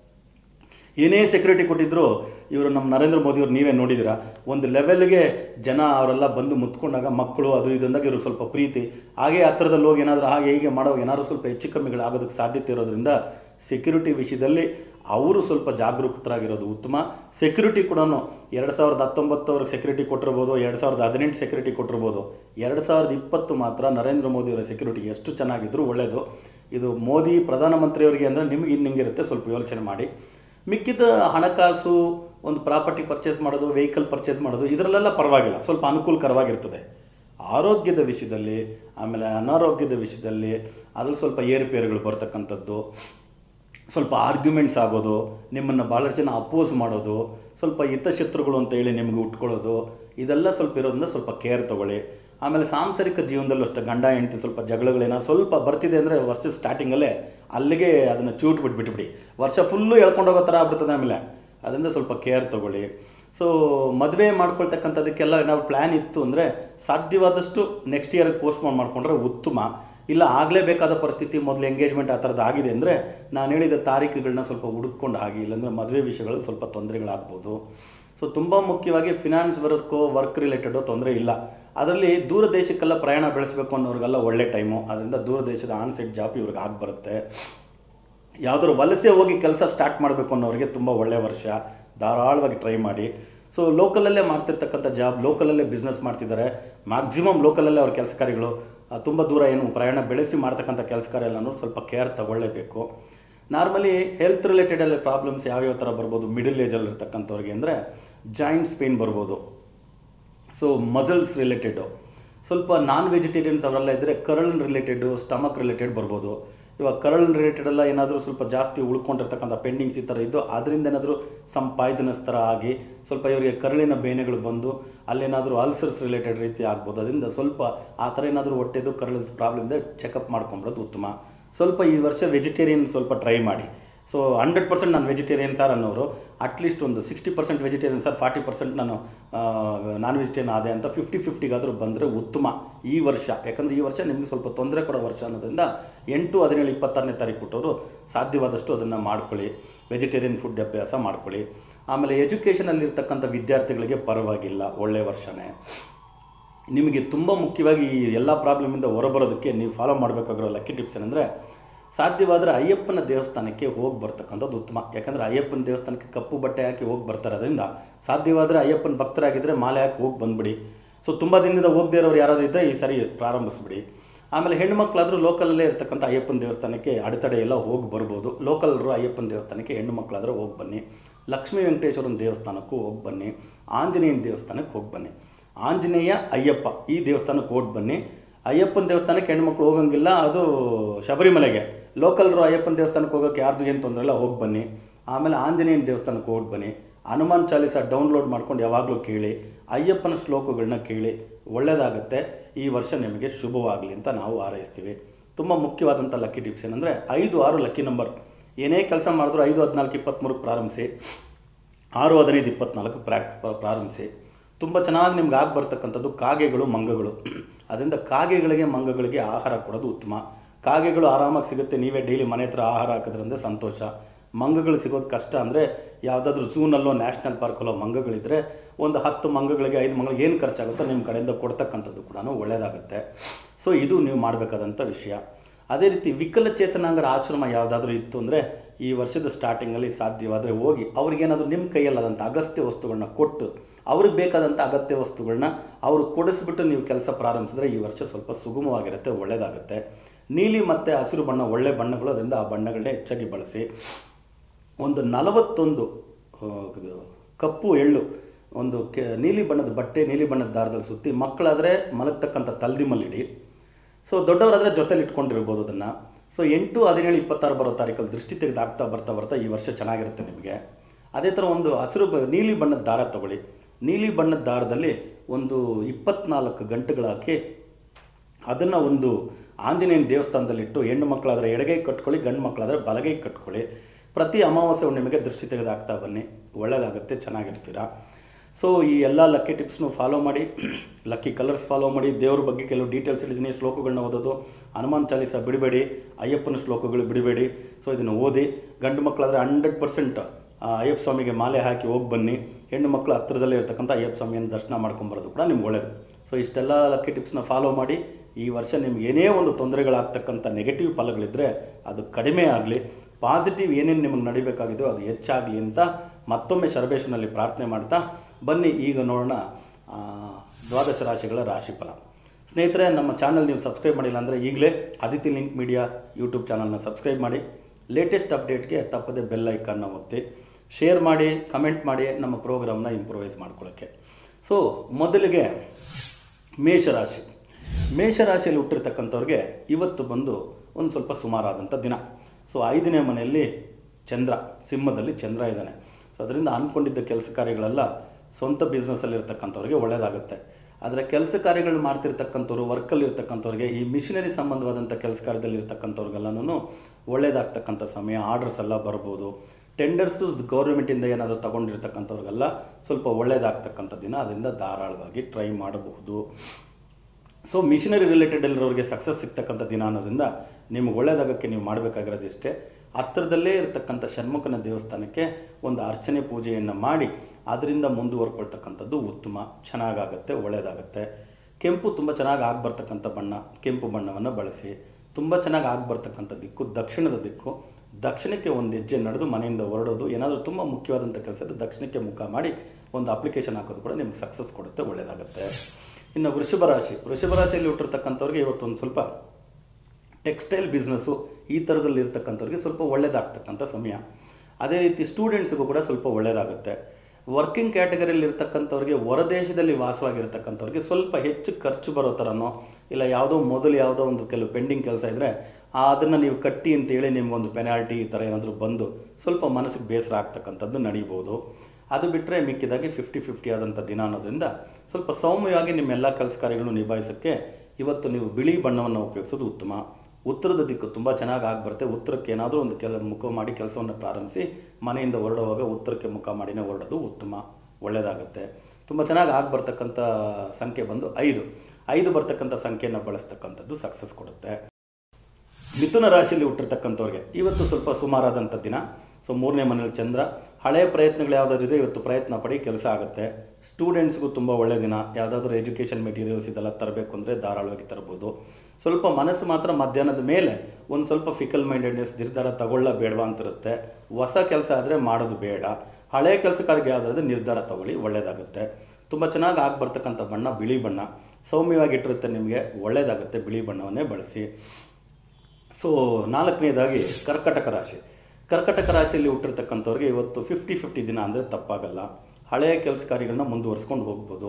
ಏನೇ ಸೆಕ್ಯೂರಿಟಿ ಕೊಟ್ಟಿದ್ರು ಇವರು ನಮ್ಮ ನರೇಂದ್ರ ಮೋದಿಯವ್ರು ನೀವೇ ನೋಡಿದ್ದೀರಾ ಒಂದು ಲೆವೆಲ್ಗೆ ಜನ ಅವರೆಲ್ಲ ಬಂದು ಮುತ್ಕೊಂಡಾಗ ಮಕ್ಕಳು ಅದು ಇದು ಅಂದಾಗ ಇವ್ರಿಗೆ ಸ್ವಲ್ಪ ಪ್ರೀತಿ ಹಾಗೆ ಹತ್ರದಲ್ಲಿ ಹೋಗಿ ಏನಾದರೂ ಹಾಗೆ ಹೀಗೆ ಮಾಡೋ ಏನಾದರೂ ಸ್ವಲ್ಪ ಹೆಚ್ಚು ಕಮ್ಮಿಗಳಾಗೋದಕ್ಕೆ ಸಾಧ್ಯತೆ ಇರೋದ್ರಿಂದ ಸೆಕ್ಯೂರಿಟಿ ವಿಷಯದಲ್ಲಿ ಅವರು ಸ್ವಲ್ಪ ಜಾಗರೂಕತರಾಗಿರೋದು ಉತ್ತಮ ಸೆಕ್ಯೂರಿಟಿ ಕೂಡ ಎರಡು ಸಾವಿರದ ಹತ್ತೊಂಬತ್ತವ್ರಿಗೆ ಸೆಕ್ಯೂರಿಟಿ ಕೊಟ್ಟಿರ್ಬೋದು ಎರಡು ಸಾವಿರದ ಹದಿನೆಂಟು ಸೆಕ್ಯೂರಿಟಿ ಕೊಟ್ಟಿರ್ಬೋದು ಎರಡು ಸಾವಿರದ ಇಪ್ಪತ್ತು ಮಾತ್ರ ನರೇಂದ್ರ ಮೋದಿಯವರ ಸೆಕ್ಯೂರಿಟಿ ಎಷ್ಟು ಚೆನ್ನಾಗಿದ್ರು ಒಳ್ಳೆಯದು ಇದು ಮೋದಿ ಪ್ರಧಾನಮಂತ್ರಿಯವರಿಗೆ ಅಂದರೆ ನಿಮ್ಗೆ ಇನ್ನು ಹಿಂಗಿರುತ್ತೆ ಸ್ವಲ್ಪ ಯೋಚನೆ ಮಾಡಿ ಮಿಕ್ಕಿದ ಹಣಕಾಸು ಒಂದು ಪ್ರಾಪರ್ಟಿ ಪರ್ಚೇಸ್ ಮಾಡೋದು ವೆಹಿಕಲ್ ಪರ್ಚೇಸ್ ಮಾಡೋದು ಇದರಲ್ಲೆಲ್ಲ ಪರವಾಗಿಲ್ಲ ಸ್ವಲ್ಪ ಅನುಕೂಲಕರವಾಗಿರ್ತದೆ ಆರೋಗ್ಯದ ವಿಷಯದಲ್ಲಿ ಆಮೇಲೆ ಅನಾರೋಗ್ಯದ ವಿಷಯದಲ್ಲಿ ಅದ್ರಲ್ಲಿ ಸ್ವಲ್ಪ ಏರುಪೇರುಗಳು ಬರ್ತಕ್ಕಂಥದ್ದು ಸ್ವಲ್ಪ ಆರ್ಗ್ಯುಮೆಂಟ್ಸ್ ಆಗೋದು ನಿಮ್ಮನ್ನು ಭಾಳಷ್ಟು ಜನ ಅಪೋಸ್ ಮಾಡೋದು ಸ್ವಲ್ಪ ಹಿತಶತ್ರುಗಳು ಅಂತ ಹೇಳಿ ನಿಮಗೆ ಉಟ್ಕೊಳ್ಳೋದು ಇದೆಲ್ಲ ಸ್ವಲ್ಪ ಇರೋದ್ರಿಂದ ಸ್ವಲ್ಪ ಕೇರ್ ತೊಗೊಳ್ಳಿ ಆಮೇಲೆ ಸಾಂಸಾರಿಕ ಜೀವನದಲ್ಲೂ ಅಷ್ಟೇ ಗಂಡ ಹೆಂಡತಿ ಸ್ವಲ್ಪ ಜಗಳಗಳೇನೋ ಸ್ವಲ್ಪ ಬರ್ತಿದೆ ಅಂದರೆ ವರ್ಷದ ಸ್ಟಾರ್ಟಿಂಗಲ್ಲೇ ಅಲ್ಲಿಗೆ ಅದನ್ನು ಚೂಟ್ ಬಿಟ್ಬಿಟ್ಬಿಡಿ ವರ್ಷ ಫುಲ್ಲು ಎಳ್ಕೊಂಡು ಹೋಗೋ ಥರ ಆಗ್ಬಿಡ್ತದೆ ಆಮೇಲೆ ಅದರಿಂದ ಸ್ವಲ್ಪ ಕೇರ್ ತೊಗೊಳ್ಳಿ ಸೊ ಮದುವೆ ಮಾಡ್ಕೊಳ್ತಕ್ಕಂಥದ್ದಕ್ಕೆಲ್ಲ ಏನಾದ್ರು ಪ್ಲ್ಯಾನ್ ಇತ್ತು ಅಂದರೆ ಸಾಧ್ಯವಾದಷ್ಟು ನೆಕ್ಸ್ಟ್ ಇಯರ್ಗೆ ಪೋಸ್ಟ್ಪೋನ್ ಮಾಡಿಕೊಂಡ್ರೆ ಉತ್ತಮ ಇಲ್ಲ ಆಗಲೇಬೇಕಾದ ಪರಿಸ್ಥಿತಿ ಮೊದಲು ಎಂಗೇಜ್ಮೆಂಟ್ ಆ ಥರದ್ದು ಆಗಿದೆ ಅಂದರೆ ನಾನು ಹೇಳಿದ ತಾರೀಕುಗಳನ್ನ ಸ್ವಲ್ಪ ಹುಡುಕೊಂಡು ಆಗಿ ಇಲ್ಲಾಂದರೆ ಮದುವೆ ವಿಷಯಗಳಲ್ಲಿ ಸ್ವಲ್ಪ ತೊಂದರೆಗಳಾಗ್ಬೋದು ಸೊ ತುಂಬ ಮುಖ್ಯವಾಗಿ ಫಿನಾನ್ಸ್ ಬರೋದಕ್ಕೋ ವರ್ಕ್ ರಿಲೇಟೆಡೋ ತೊಂದರೆ ಇಲ್ಲ ಅದರಲ್ಲಿ ದೂರ ದೇಶಕ್ಕೆಲ್ಲ ಪ್ರಯಾಣ ಬೆಳೆಸಬೇಕು ಅನ್ನೋರಿಗೆಲ್ಲ ಒಳ್ಳೆ ಟೈಮು ಅದರಿಂದ ದೂರ ದೇಶದ ಆನ್ಸೈಟ್ ಜಾಬ್ ಇವ್ರಿಗೆ ಆಗಿ ಬರುತ್ತೆ ಯಾವುದಾದ್ರು ವಲಸೆ ಹೋಗಿ ಕೆಲಸ ಸ್ಟಾರ್ಟ್ ಮಾಡಬೇಕು ಅನ್ನೋರಿಗೆ ತುಂಬ ಒಳ್ಳೆಯ ವರ್ಷ ಧಾರಾಳವಾಗಿ ಟ್ರೈ ಮಾಡಿ ಸೊ ಲೋಕಲಲ್ಲೇ ಮಾಡ್ತಿರ್ತಕ್ಕಂಥ ಜಾಬ್ ಲೋಕಲಲ್ಲೇ ಬಿಸ್ನೆಸ್ ಮಾಡ್ತಿದ್ದಾರೆ ಮ್ಯಾಕ್ಸಿಮಮ್ ಲೋಕಲಲ್ಲೇ ಅವ್ರ ಕೆಲಸ ಕಾರ್ಯಗಳು ಆ, ತುಂಬ ದೂರ ಏನು ಪ್ರಯಾಣ ಬೆಳೆಸಿ ಮಾಡ್ತಕ್ಕಂಥ ಕೆಲಸ ಕಾರ್ಯ ಎಲ್ಲನೂ ಸ್ವಲ್ಪ ಕೇರ್ ತಗೊಳ್ಳೇಬೇಕು ನಾರ್ಮಲಿ ಹೆಲ್ತ್ ರಿಲೇಟೆಡಲ್ಲಿ ಪ್ರಾಬ್ಲಮ್ಸ್ ಯಾವ್ಯಾವ ಥರ ಬರ್ಬೋದು ಮಿಡಲ್ ಏಜಲ್ಲಿ ಇರ್ತಕ್ಕಂಥವ್ರಿಗೆ ಅಂದರೆ ಜಾಯಿಂಟ್ಸ್ ಪೇನ್ ಬರ್ಬೋದು ಸೊ ಮಸಲ್ಸ್ ರಿಲೇಟೆಡು ಸ್ವಲ್ಪ ನಾನ್ ವೆಜಿಟೇರಿಯನ್ಸ್ ಅವರೆಲ್ಲ ಇದ್ದರೆ ಕರಳನ್ ರಿಲೇಟೆಡು ಸ್ಟಮಕ್ ರಿಲೇಟೆಡ್ ಬರ್ಬೋದು ಇವಾಗ ಕರಳನ್ ರಿಲೇಟೆಡ್ ಎಲ್ಲ ಏನಾದರೂ ಸ್ವಲ್ಪ ಜಾಸ್ತಿ ಉಳ್ಕೊಂಡಿರ್ತಕ್ಕಂಥ ಪೆಂಡಿಂಗ್ಸ್ ಈ ಥರ ಇದ್ದು ಅದರಿಂದ ಏನಾದರೂ ಸಮ್ ಪಾಯ್ಸನಸ್ ಥರ ಆಗಿ ಸ್ವಲ್ಪ ಇವರಿಗೆ ಕರಳಿನ ಬೇನೆಗಳು ಬಂದು ಅಲ್ಲೇನಾದರೂ ಅಲ್ಸರ್ಸ್ ರಿಲೇಟೆಡ್ ರೀತಿ ಆಗ್ಬೋದು ಅದರಿಂದ ಸ್ವಲ್ಪ ಆ ಥರ ಏನಾದರೂ ಹೊಟ್ಟೆದು ಕರಳಿನ ಪ್ರಾಬ್ಲಮ್ ಇದೆ ಚೆಕಪ್ ಮಾಡ್ಕೊಂಬಿಡೋದು ಉತ್ತಮ ಸ್ವಲ್ಪ ಈ ವರ್ಷ ವೆಜಿಟೇರಿಯನ್ ಸ್ವಲ್ಪ ಟ್ರೈ ಮಾಡಿ ಸೊ ಹಂಡ್ರೆಡ್ ಪರ್ಸೆಂಟ್ ನಾನು ವೆಜಿಟೇರಿಯನ್ ಸರ್ ಅನ್ನೋರು ಅಟ್ಲೀಸ್ಟ್ ಒಂದು sixty percent vegetarian sir forty percent ನಾನು ನಾನ್ ವೆಜಿಟೇರಿಯನ್ ಆದೆ ಅಂತ ಫಿಫ್ಟಿ ಫಿಫ್ಟಿಗಾದರೂ ಬಂದರೆ ಉತ್ತಮ ಈ ವರ್ಷ ಯಾಕಂದರೆ ಈ ವರ್ಷ ನಿಮಗೆ ಸ್ವಲ್ಪ ತೊಂದರೆ ಕೊಡೋ ವರ್ಷ ಅನ್ನೋದ್ರಿಂದ ಎಂಟು ಹದಿನೇಳು ಇಪ್ಪತ್ತಾರನೇ ತಾರೀಕು ಕೊಟ್ಟವರು ಸಾಧ್ಯವಾದಷ್ಟು ಅದನ್ನು ಮಾಡ್ಕೊಳ್ಳಿ ವೆಜಿಟೇರಿಯನ್ ಫುಡ್ ಅಭ್ಯಾಸ ಮಾಡ್ಕೊಳ್ಳಿ ಆಮೇಲೆ ಎಜುಕೇಷನಲ್ಲಿರ್ತಕ್ಕಂಥ ವಿದ್ಯಾರ್ಥಿಗಳಿಗೆ ಪರವಾಗಿಲ್ಲ ಒಳ್ಳೆಯ ವರ್ಷನೇ ನಿಮಗೆ ತುಂಬ ಮುಖ್ಯವಾಗಿ ಈ ಎಲ್ಲ ಪ್ರಾಬ್ಲಮಿಂದ ಹೊರಬರೋದಕ್ಕೆ ನೀವು ಫಾಲೋ ಮಾಡಬೇಕಾಗಿರೋ ಲಕ್ಕಿ ಟಿಪ್ಸ್ ಏನಂದರೆ ಸಾಧ್ಯವಾದರೆ ಅಯ್ಯಪ್ಪನ ದೇವಸ್ಥಾನಕ್ಕೆ ಹೋಗಿ ಬರ್ತಕ್ಕಂಥದ್ದು ಉತ್ತಮ ಯಾಕಂದರೆ ಅಯ್ಯಪ್ಪನ ದೇವಸ್ಥಾನಕ್ಕೆ ಕಪ್ಪು ಬಟ್ಟೆ ಹಾಕಿ ಹೋಗಿ ಬರ್ತಾರೆ ಅದರಿಂದ ಸಾಧ್ಯವಾದರೆ ಅಯ್ಯಪ್ಪನ ಭಕ್ತರಾಗಿದ್ದರೆ ಮಾಲೆ ಹಾಕಿ ಹೋಗಿ ಬಂದುಬಿಡಿ ಸೊ ತುಂಬ ದಿನದಿಂದ ಹೋಗದೇ ಇರೋರು ಯಾರಾದರೂ ಇದ್ದರೆ ಈ ಸರಿ ಪ್ರಾರಂಭಿಸ್ಬಿಡಿ ಆಮೇಲೆ ಹೆಣ್ಣುಮಕ್ಳಾದರೂ ಲೋಕಲಲ್ಲೇ ಇರ್ತಕ್ಕಂಥ ಅಯ್ಯಪ್ಪನ ದೇವಸ್ಥಾನಕ್ಕೆ ಅಡೆತಡೆ ಎಲ್ಲ ಹೋಗಿ ಬರ್ಬೋದು ಲೋಕಲ್ರು ಅಯ್ಯಪ್ಪನ ದೇವಸ್ಥಾನಕ್ಕೆ ಹೆಣ್ಣು ಮಕ್ಕಳಾದರೂ ಹೋಗಿ ಬನ್ನಿ ಲಕ್ಷ್ಮೀ ವೆಂಕಟೇಶ್ವರನ ದೇವಸ್ಥಾನಕ್ಕೂ ಹೋಗಿ ಬನ್ನಿ ಆಂಜನೇಯನ ದೇವಸ್ಥಾನಕ್ಕೆ ಹೋಗಿ ಬನ್ನಿ ಆಂಜನೇಯ ಅಯ್ಯಪ್ಪ ಈ ದೇವಸ್ಥಾನಕ್ಕೆ ಹೋಗಿ ಬನ್ನಿ ಅಯ್ಯಪ್ಪನ ದೇವಸ್ಥಾನಕ್ಕೆ ಹೆಣ್ಮಕ್ಳು ಹೋಗಂಗಿಲ್ಲ ಅದು ಶಬರಿಮಲೆಗೆ ಲೋಕಲ್ರು ಅಯ್ಯಪ್ಪನ ದೇವಸ್ಥಾನಕ್ಕೆ ಹೋಗೋಕೆ ಯಾರ್ದು ಏನು ತೊಂದರೆ ಇಲ್ಲ ಹೋಗಿ ಬನ್ನಿ ಆಮೇಲೆ ಆಂಜನೇಯನ ದೇವಸ್ಥಾನಕ್ಕೆ ಹೋಗಿ ಬನ್ನಿ ಹನುಮಾನ್ ಚಾಲೀಸ ಡೌನ್ಲೋಡ್ ಮಾಡ್ಕೊಂಡು ಯಾವಾಗಲೂ ಕೇಳಿ ಅಯ್ಯಪ್ಪನ ಶ್ಲೋಕಗಳನ್ನ ಕೇಳಿ ಒಳ್ಳೆಯದಾಗುತ್ತೆ ಈ ವರ್ಷ ನಿಮಗೆ ಶುಭವಾಗಲಿ ಅಂತ ನಾವು ಹಾರೈಸ್ತೀವಿ ತುಂಬ ಮುಖ್ಯವಾದಂಥ ಲಕ್ಕಿ ಟಿಪ್ಸ್ ಏನಂದರೆ ಐದು ಆರು ಲಕ್ಕಿ ನಂಬರ್ ಏನೇ ಕೆಲಸ ಮಾಡಿದ್ರು ಐದು ಹದಿನಾಲ್ಕು ಇಪ್ಪತ್ತ್ಮೂರಕ್ಕೆ ಪ್ರಾರಂಭಿಸಿ ಆರು ಹದಿನೈದು ಇಪ್ಪತ್ನಾಲ್ಕು ಪ್ರಾಕ್ ಪ್ರಾರಂಭಿಸಿ ತುಂಬ ಚೆನ್ನಾಗಿ ನಿಮ್ಗೆ ಆಗಿ ಬರ್ತಕ್ಕಂಥದ್ದು ಕಾಗೆಗಳು ಮಂಗಗಳು ಅದರಿಂದ ಕಾಗೆಗಳಿಗೆ ಮಂಗಗಳಿಗೆ ಆಹಾರ ಕೊಡೋದು ಉತ್ತಮ ಕಾಗೆಗಳು ಆರಾಮಾಗಿ ಸಿಗುತ್ತೆ ನೀವೇ ಡೈಲಿ ಮನೆ ಹತ್ರ ಆಹಾರ ಹಾಕಿದ್ರಂದ್ರೆ ಸಂತೋಷ ಮಂಗಗಳು ಸಿಗೋದು ಕಷ್ಟ ಅಂದರೆ ಯಾವುದಾದ್ರೂ ಝೂನಲ್ಲೋ ನ್ಯಾಷನಲ್ ಪಾರ್ಕಲ್ಲೋ ಮಂಗಗಳಿದ್ದರೆ ಒಂದು ಹತ್ತು ಮಂಗಗಳಿಗೆ ಐದು ಮಂಗಳಿಗೆ ಏನು ಖರ್ಚಾಗುತ್ತೋ ನಿಮ್ಮ ಕಡೆಯಿಂದ ಕೊಡ್ತಕ್ಕಂಥದ್ದು ಕೂಡ ಒಳ್ಳೆಯದಾಗುತ್ತೆ ಸೊ ಇದು ನೀವು ಮಾಡಬೇಕಾದಂಥ ವಿಷಯ ಅದೇ ರೀತಿ ವಿಕಲಚೇತನಾಂಗರ ಆಶ್ರಮ ಯಾವುದಾದ್ರೂ ಇತ್ತು ಅಂದರೆ ಈ ವರ್ಷದ ಸ್ಟಾರ್ಟಿಂಗಲ್ಲಿ ಸಾಧ್ಯವಾದರೆ ಹೋಗಿ ಅವ್ರಿಗೇನಾದರೂ ನಿಮ್ಮ ಕೈಯಲ್ಲಾದಂಥ ಅಗತ್ಯ ವಸ್ತುಗಳನ್ನ ಕೊಟ್ಟು ಅವ್ರಿಗೆ ಬೇಕಾದಂಥ ಅಗತ್ಯ ವಸ್ತುಗಳನ್ನ ಅವರು ಕೊಡಿಸ್ಬಿಟ್ಟು ನೀವು ಕೆಲಸ ಪ್ರಾರಂಭಿಸಿದ್ರೆ ಈ ವರ್ಷ ಸ್ವಲ್ಪ ಸುಗಮವಾಗಿರುತ್ತೆ ಒಳ್ಳೆಯದಾಗುತ್ತೆ ನೀಲಿ ಮತ್ತು ಹಸಿರು ಬಣ್ಣ ಒಳ್ಳೆ ಬಣ್ಣಗಳು ಅದರಿಂದ ಆ ಬಣ್ಣಗಳನ್ನೇ ಹೆಚ್ಚಾಗಿ ಬಳಸಿ ಒಂದು ನಲವತ್ತೊಂದು ಆ, ಕಪ್ಪು ಎಳ್ಳು ಒಂದು ಕೆ ನೀಲಿ ಬಣ್ಣದ ಬಟ್ಟೆ ನೀಲಿ ಬಣ್ಣದ ದಾರದಲ್ಲಿ ಸುತ್ತಿ ಮಕ್ಕಳಾದರೆ ಮಲಗ್ತಕ್ಕಂಥ ತಲ್ದಿಮಲ್ಲಿಡಿ ಸೊ ದೊಡ್ಡವರಾದರೆ ಜೊತೆಲಿ ಇಟ್ಕೊಂಡಿರ್ಬೋದು ಅದನ್ನು ಸೊ ಎಂಟು ಹದಿನೇಳು ಇಪ್ಪತ್ತಾರು ಬರೋ ತಾರೀಕಲ್ಲಿ ದೃಷ್ಟಿ ತೆಗೆದು ಆಗ್ತಾ ಬರ್ತಾ ಬರ್ತಾ ಈ ವರ್ಷ ಚೆನ್ನಾಗಿರುತ್ತೆ ನಿಮಗೆ ಅದೇ ಥರ ಒಂದು ಹಸಿರು ಬ ನೀಲಿ ಬಣ್ಣದ ದಾರ ತಗೊಳ್ಳಿ ನೀಲಿ ಬಣ್ಣದ ದಾರದಲ್ಲಿ ಒಂದು ಇಪ್ಪತ್ನಾಲ್ಕು ಗಂಟೆಗಳು ಹಾಕಿ ಅದನ್ನು ಒಂದು ಆಂಜನೇಯನ ದೇವಸ್ಥಾನದಲ್ಲಿಟ್ಟು ಹೆಣ್ಣು ಮಕ್ಕಳಾದರೆ ಎಡಗೈ ಕಟ್ಕೊಳ್ಳಿ ಗಂಡು ಮಕ್ಕಳಾದರೆ ಬಲಗೈ ಕಟ್ಕೊಳ್ಳಿ ಪ್ರತಿ ಅಮಾವಾಸ್ಯೆ ನಿಮಗೆ ದೃಷ್ಟಿ ತೆಗೆದು ಹಾಕ್ತಾ ಬನ್ನಿ ಒಳ್ಳೆಯದಾಗುತ್ತೆ ಚೆನ್ನಾಗಿರ್ತೀರಾ ಸೊ ಈ ಎಲ್ಲ ಲಕ್ಕಿ ಟಿಪ್ಸ್ನು ಫಾಲೋ ಮಾಡಿ ಲಕ್ಕಿ ಕಲರ್ಸ್ ಫಾಲೋ ಮಾಡಿ ದೇವ್ರ ಬಗ್ಗೆ ಕೆಲವು ಡೀಟೇಲ್ಸ್ ಹೇಳಿದ್ದೀನಿ ಶ್ಲೋಕಗಳನ್ನ ಓದೋದು ಹನುಮಾನ್ ಚಾಲೀಸ ಬಿಡಬೇಡಿ ಅಯ್ಯಪ್ಪನ ಶ್ಲೋಕಗಳು ಬಿಡಬೇಡಿ ಸೊ ಇದನ್ನು ಓದಿ ಗಂಡು ಮಕ್ಕಳಾದರೆ ಹಂಡ್ರೆಡ್ ಪರ್ಸೆಂಟ್ ಅಯ್ಯಪ್ಪ ಸ್ವಾಮಿಗೆ ಮಾಲೆ ಹಾಕಿ ಹೋಗಿ ಬನ್ನಿ ಹೆಣ್ಣು ಮಕ್ಕಳು ಹತ್ತಿರದಲ್ಲೇ ಇರ್ತಕ್ಕಂಥ ಅಯ್ಯಪ್ಪ ಸ್ವಾಮಿಯನ್ನು ದರ್ಶನ ಮಾಡ್ಕೊಂಬರೋದು ಕೂಡ ನಿಮ್ಗೆ ಒಳ್ಳೆಯದು ಸೊ ಇಷ್ಟೆಲ್ಲ ಲಕ್ಕಿ ಟಿಪ್ಸ್ನ ಫಾಲೋ ಮಾಡಿ ಈ ವರ್ಷ ನಿಮ್ಗೆ ಏನೇ ಒಂದು ತೊಂದರೆಗಳಾಗ್ತಕ್ಕಂಥ ನೆಗೆಟಿವ್ ಫಲಗಳಿದ್ದರೆ ಅದು ಕಡಿಮೆ ಆಗಲಿ ಪಾಸಿಟಿವ್ ಏನೇನು ನಿಮಗೆ ನಡಿಬೇಕಾಗಿದೆಯೋ ಅದು ಹೆಚ್ಚಾಗಲಿ ಅಂತ ಮತ್ತೊಮ್ಮೆ ಶರಬೇಶನಲ್ಲಿ ಪ್ರಾರ್ಥನೆ ಮಾಡ್ತಾ ಬನ್ನಿ ಈಗ ನೋಡೋಣ ಆ, ದ್ವಾದಶ ರಾಶಿಗಳ ರಾಶಿಫಲ ಸ್ನೇಹಿತರೆ ನಮ್ಮ ಚಾನಲ್ ನೀವು ಸಬ್ಸ್ಕ್ರೈಬ್ ಮಾಡಿಲ್ಲ ಅಂದರೆ ಈಗಲೇ ಅದಿತಿ ಲಿಂಕ್ ಮೀಡಿಯಾ ಯೂಟ್ಯೂಬ್ ಚಾನಲ್ನ ಸಬ್ಸ್ಕ್ರೈಬ್ ಮಾಡಿ ಲೇಟೆಸ್ಟ್ ಅಪ್ಡೇಟ್ಗೆ ತಪ್ಪದೆ ಬೆಲ್ ಐಕಾನ್ನ ಒತ್ತಿ ಶೇರ್ ಮಾಡಿ ಕಮೆಂಟ್ ಮಾಡಿ ನಮ್ಮ ಪ್ರೋಗ್ರಾಮ್ನ ಇಂಪ್ರೂವೈಸ್ ಮಾಡ್ಕೊಳ್ಳೋಕ್ಕೆ ಸೊ ಮೊದಲಿಗೆ ಮೇಷರಾಶಿ ಮೇಷರಾಶಿಯಲ್ಲಿ ಹುಟ್ಟಿರ್ತಕ್ಕಂಥವ್ರಿಗೆ ಇವತ್ತು ಬಂದು ಒಂದು ಸ್ವಲ್ಪ ಸುಮಾರಾದಂಥ ದಿನ ಸೊ ಐದನೇ ಮನೆಯಲ್ಲಿ ಚಂದ್ರ ಸಿಂಹದಲ್ಲಿ ಚಂದ್ರ ಇದ್ದಾನೆ ಸೊ ಅದರಿಂದ ಅಂದ್ಕೊಂಡಿದ್ದ ಕೆಲಸ ಕಾರ್ಯಗಳೆಲ್ಲ ಸ್ವಂತ ಬಿಸ್ನೆಸ್ಸಲ್ಲಿ ಇರ್ತಕ್ಕಂಥವ್ರಿಗೆ ಒಳ್ಳೆಯದಾಗುತ್ತೆ ಆದರೆ ಕೆಲಸ ಕಾರ್ಯಗಳು ಮಾಡ್ತಿರ್ತಕ್ಕಂಥವ್ರು ವರ್ಕಲ್ಲಿ ಇರ್ತಕ್ಕಂಥವ್ರಿಗೆ ಈ ಮಿಷನರಿ ಸಂಬಂಧವಾದಂಥ ಕೆಲಸ ಕಾರ್ಯದಲ್ಲಿ ಇರ್ತಕ್ಕಂಥವ್ರಿಗೆಲ್ಲನೂ ಒಳ್ಳೇದಾಗ್ತಕ್ಕಂಥ ಸಮಯ ಆರ್ಡರ್ಸ್ ಎಲ್ಲ ಬರ್ಬೋದು ಟೆಂಡರ್ಸು ಗೌರ್ಮೆಂಟಿಂದ ಏನಾದರೂ ತಗೊಂಡಿರ್ತಕ್ಕಂಥವ್ರಿಗೆಲ್ಲ ಸ್ವಲ್ಪ ಒಳ್ಳೇದಾಗ್ತಕ್ಕಂಥ ದಿನ ಅದರಿಂದ ಧಾರಾಳವಾಗಿ ಟ್ರೈ ಮಾಡಬಹುದು ಸೊ ಮಿಷನರಿ ರಿಲೇಟೆಡ್ ಇರೋರಿಗೆ ಸಕ್ಸಸ್ ಸಿಗ್ತಕ್ಕಂಥ ದಿನ ಅನ್ನೋದ್ರಿಂದ ನಿಮ್ಗೆ ಒಳ್ಳೇದಾಗಕ್ಕೆ ನೀವು ಮಾಡಬೇಕಾಗಿರೋದು ಇಷ್ಟೇ ಹತ್ತಿರದಲ್ಲೇ ಇರತಕ್ಕಂಥ ಷಣ್ಮುಖನ ದೇವಸ್ಥಾನಕ್ಕೆ ಒಂದು ಅರ್ಚನೆ ಪೂಜೆಯನ್ನು ಮಾಡಿ ಅದರಿಂದ ಮುಂದುವರ್ಕೊಳ್ತಕ್ಕಂಥದ್ದು ಉತ್ತಮ ಚೆನ್ನಾಗಾಗತ್ತೆ ಒಳ್ಳೆಯದಾಗತ್ತೆ ಕೆಂಪು ತುಂಬ ಚೆನ್ನಾಗಿ ಆಗ್ಬರ್ತಕ್ಕಂಥ ಬಣ್ಣ ಕೆಂಪು ಬಣ್ಣವನ್ನು ಬಳಸಿ ತುಂಬ ಚೆನ್ನಾಗಿ ಆಗ್ಬರ್ತಕ್ಕಂಥ ದಿಕ್ಕು ದಕ್ಷಿಣದ ದಿಕ್ಕು ದಕ್ಷಿಣಕ್ಕೆ ಒಂದು ಹೆಜ್ಜೆ ನಡೆದು ಮನೆಯಿಂದ ಹೊರಡೋದು ಏನಾದರೂ ತುಂಬ ಮುಖ್ಯವಾದಂಥ ಕೆಲಸ ಇದ್ದರೆ ದಕ್ಷಿಣಕ್ಕೆ ಮುಖ ಮಾಡಿ ಒಂದು ಅಪ್ಲಿಕೇಶನ್ ಹಾಕೋದು ಕೂಡ ನಿಮ್ಗೆ ಸಕ್ಸಸ್ ಕೊಡುತ್ತೆ ಒಳ್ಳೆಯದಾಗುತ್ತೆ ಇನ್ನು ವೃಷಭ ರಾಶಿ ವೃಷಭ ರಾಶಿಯಲ್ಲಿ ಹುಟ್ಟಿರ್ತಕ್ಕಂಥವ್ರಿಗೆ ಇವತ್ತೊಂದು ಸ್ವಲ್ಪ ಟೆಕ್ಸ್ಟೈಲ್ ಬಿಸ್ನೆಸ್ಸು ಈ ಥರದಲ್ಲಿ ಇರ್ತಕ್ಕಂಥವ್ರಿಗೆ ಸ್ವಲ್ಪ ಒಳ್ಳೆಯದಾಗ್ತಕ್ಕಂಥ ಸಮಯ ಅದೇ ರೀತಿ ಸ್ಟೂಡೆಂಟ್ಸ್ಗೂ ಕೂಡ ಸ್ವಲ್ಪ ಒಳ್ಳೆಯದಾಗುತ್ತೆ ವರ್ಕಿಂಗ್ ಕ್ಯಾಟಗರಿಯಲ್ಲಿ ಇರ್ತಕ್ಕಂಥವ್ರಿಗೆ ಹೊರದೇಶದಲ್ಲಿ ವಾಸವಾಗಿರ್ತಕ್ಕಂಥವ್ರಿಗೆ ಸ್ವಲ್ಪ ಹೆಚ್ಚು ಖರ್ಚು ಬರೋ ಥರನೋ ಇಲ್ಲ ಯಾವುದೋ ಮೊದಲು ಯಾವುದೋ ಒಂದು ಕೆಲವು ಪೆಂಡಿಂಗ್ ಕೆಲಸ ಇದ್ದರೆ ಅದನ್ನು ನೀವು ಕಟ್ಟಿ ಅಂತೇಳಿ ನಿಮ್ಗೊಂದು ಪೆನಾಲ್ಟಿ ಈ ಥರ ಏನಾದರೂ ಬಂದು ಸ್ವಲ್ಪ ಮನಸ್ಸಿಗೆ ಬೇಸರ ಆಗ್ತಕ್ಕಂಥದ್ದು ನಡೀಬೋದು ಅದು ಬಿಟ್ಟರೆ ಮಿಕ್ಕಿದಾಗಿ ಫಿಫ್ಟಿ ಫಿಫ್ಟಿ ಆದಂಥ ದಿನ ಅನ್ನೋದ್ರಿಂದ ಸ್ವಲ್ಪ ಸೌಮ್ಯವಾಗಿ ನಿಮ್ಮೆಲ್ಲ ಕೆಲಸ ಕಾರ್ಯಗಳನ್ನು ನಿಭಾಯಿಸೋಕ್ಕೆ ಇವತ್ತು ನೀವು ಬಿಳಿ ಬಣ್ಣವನ್ನು ಉಪಯೋಗಿಸೋದು ಉತ್ತಮ ಉತ್ತರದ ದಿಕ್ಕು ತುಂಬ ಚೆನ್ನಾಗಿ ಆಗಿಬರುತ್ತೆ ಉತ್ತರಕ್ಕೆ ಏನಾದರೂ ಒಂದು ಕೆಲ ಮುಖ ಮಾಡಿ ಕೆಲಸವನ್ನು ಪ್ರಾರಂಭಿಸಿ ಮನೆಯಿಂದ ಹೊರಡುವಾಗ ಉತ್ತರಕ್ಕೆ ಮುಖ ಮಾಡಿನೇ ಹೊರಡೋದು ಉತ್ತಮ ಒಳ್ಳೆಯದಾಗುತ್ತೆ ತುಂಬ ಚೆನ್ನಾಗಿ ಆಗಿ ಬರ್ತಕ್ಕಂಥ ಸಂಖ್ಯೆ ಬಂದು ಐದು ಐದು ಬರ್ತಕ್ಕಂಥ ಸಂಖ್ಯೆಯನ್ನು ಬಳಸ್ತಕ್ಕಂಥದ್ದು ಸಕ್ಸಸ್ ಕೊಡುತ್ತೆ ಮಿಥುನ ರಾಶಿಯಲ್ಲಿ ಹುಟ್ಟಿರ್ತಕ್ಕಂಥವ್ರಿಗೆ ಇವತ್ತು ಸ್ವಲ್ಪ ಸುಮಾರಾದಂಥ ದಿನ ಸೊ ಮೂರನೇ ಮನೇಲಿ ಚಂದ್ರ ಹಳೆಯ ಪ್ರಯತ್ನಗಳು ಯಾವುದಾದ್ರು ಇದೆ ಇವತ್ತು ಪ್ರಯತ್ನ ಪಡಿ ಕೆಲಸ ಆಗುತ್ತೆ ಸ್ಟೂಡೆಂಟ್ಸ್ಗೂ ತುಂಬ ಒಳ್ಳೆಯ ದಿನ ಯಾವುದಾದ್ರೂ ಎಜುಕೇಷನ್ ಮೆಟೀರಿಯಲ್ಸ್ ಇದೆಲ್ಲ ತರಬೇಕು ಅಂದರೆ ಧಾರಾಳವಾಗಿ ತರ್ಬೋದು ಸ್ವಲ್ಪ ಮನಸ್ಸು ಮಾತ್ರ ಮಧ್ಯಾಹ್ನದ ಮೇಲೆ ಒಂದು ಸ್ವಲ್ಪ ಫಿಕಲ್ ಮೈಂಡೆಡ್ನೆಸ್ ನಿರ್ಧಾರ ತಗೊಳ್ಳ ಬೇಡವಾ ಅಂತಿರುತ್ತೆ ಹೊಸ ಕೆಲಸ ಆದರೆ ಮಾಡೋದು ಬೇಡ ಹಳೆಯ ಕೆಲಸಕ್ಕಾಗಿ ಯಾವುದಾದ್ರೆ ನಿರ್ಧಾರ ತಗೊಳ್ಳಿ ಒಳ್ಳೆಯದಾಗುತ್ತೆ ತುಂಬ ಚೆನ್ನಾಗಿ ಆಗಿ ಬರ್ತಕ್ಕಂಥ ಬಣ್ಣ ಬಿಳಿ ಬಣ್ಣ ಸೌಮ್ಯವಾಗಿಟ್ಟಿರುತ್ತೆ ನಿಮಗೆ ಒಳ್ಳೆಯದಾಗುತ್ತೆ ಬಿಳಿ ಬಣ್ಣವನ್ನೇ ಬಳಸಿ ಸೊ ನಾಲ್ಕನೇದಾಗಿ ಕರ್ಕಟಕ ರಾಶಿ ಕರ್ಕಟಕ ರಾಶಿಯಲ್ಲಿ ಹುಟ್ಟಿರ್ತಕ್ಕಂಥವ್ರಿಗೆ ಇವತ್ತು ಫಿಫ್ಟಿ ಫಿಫ್ಟಿ ದಿನ ಅಂದರೆ ತಪ್ಪಾಗಲ್ಲ ಹಳೆಯ ಕೆಲಸ ಕಾರ್ಯಗಳನ್ನ ಮುಂದುವರಿಸ್ಕೊಂಡು ಹೋಗ್ಬೋದು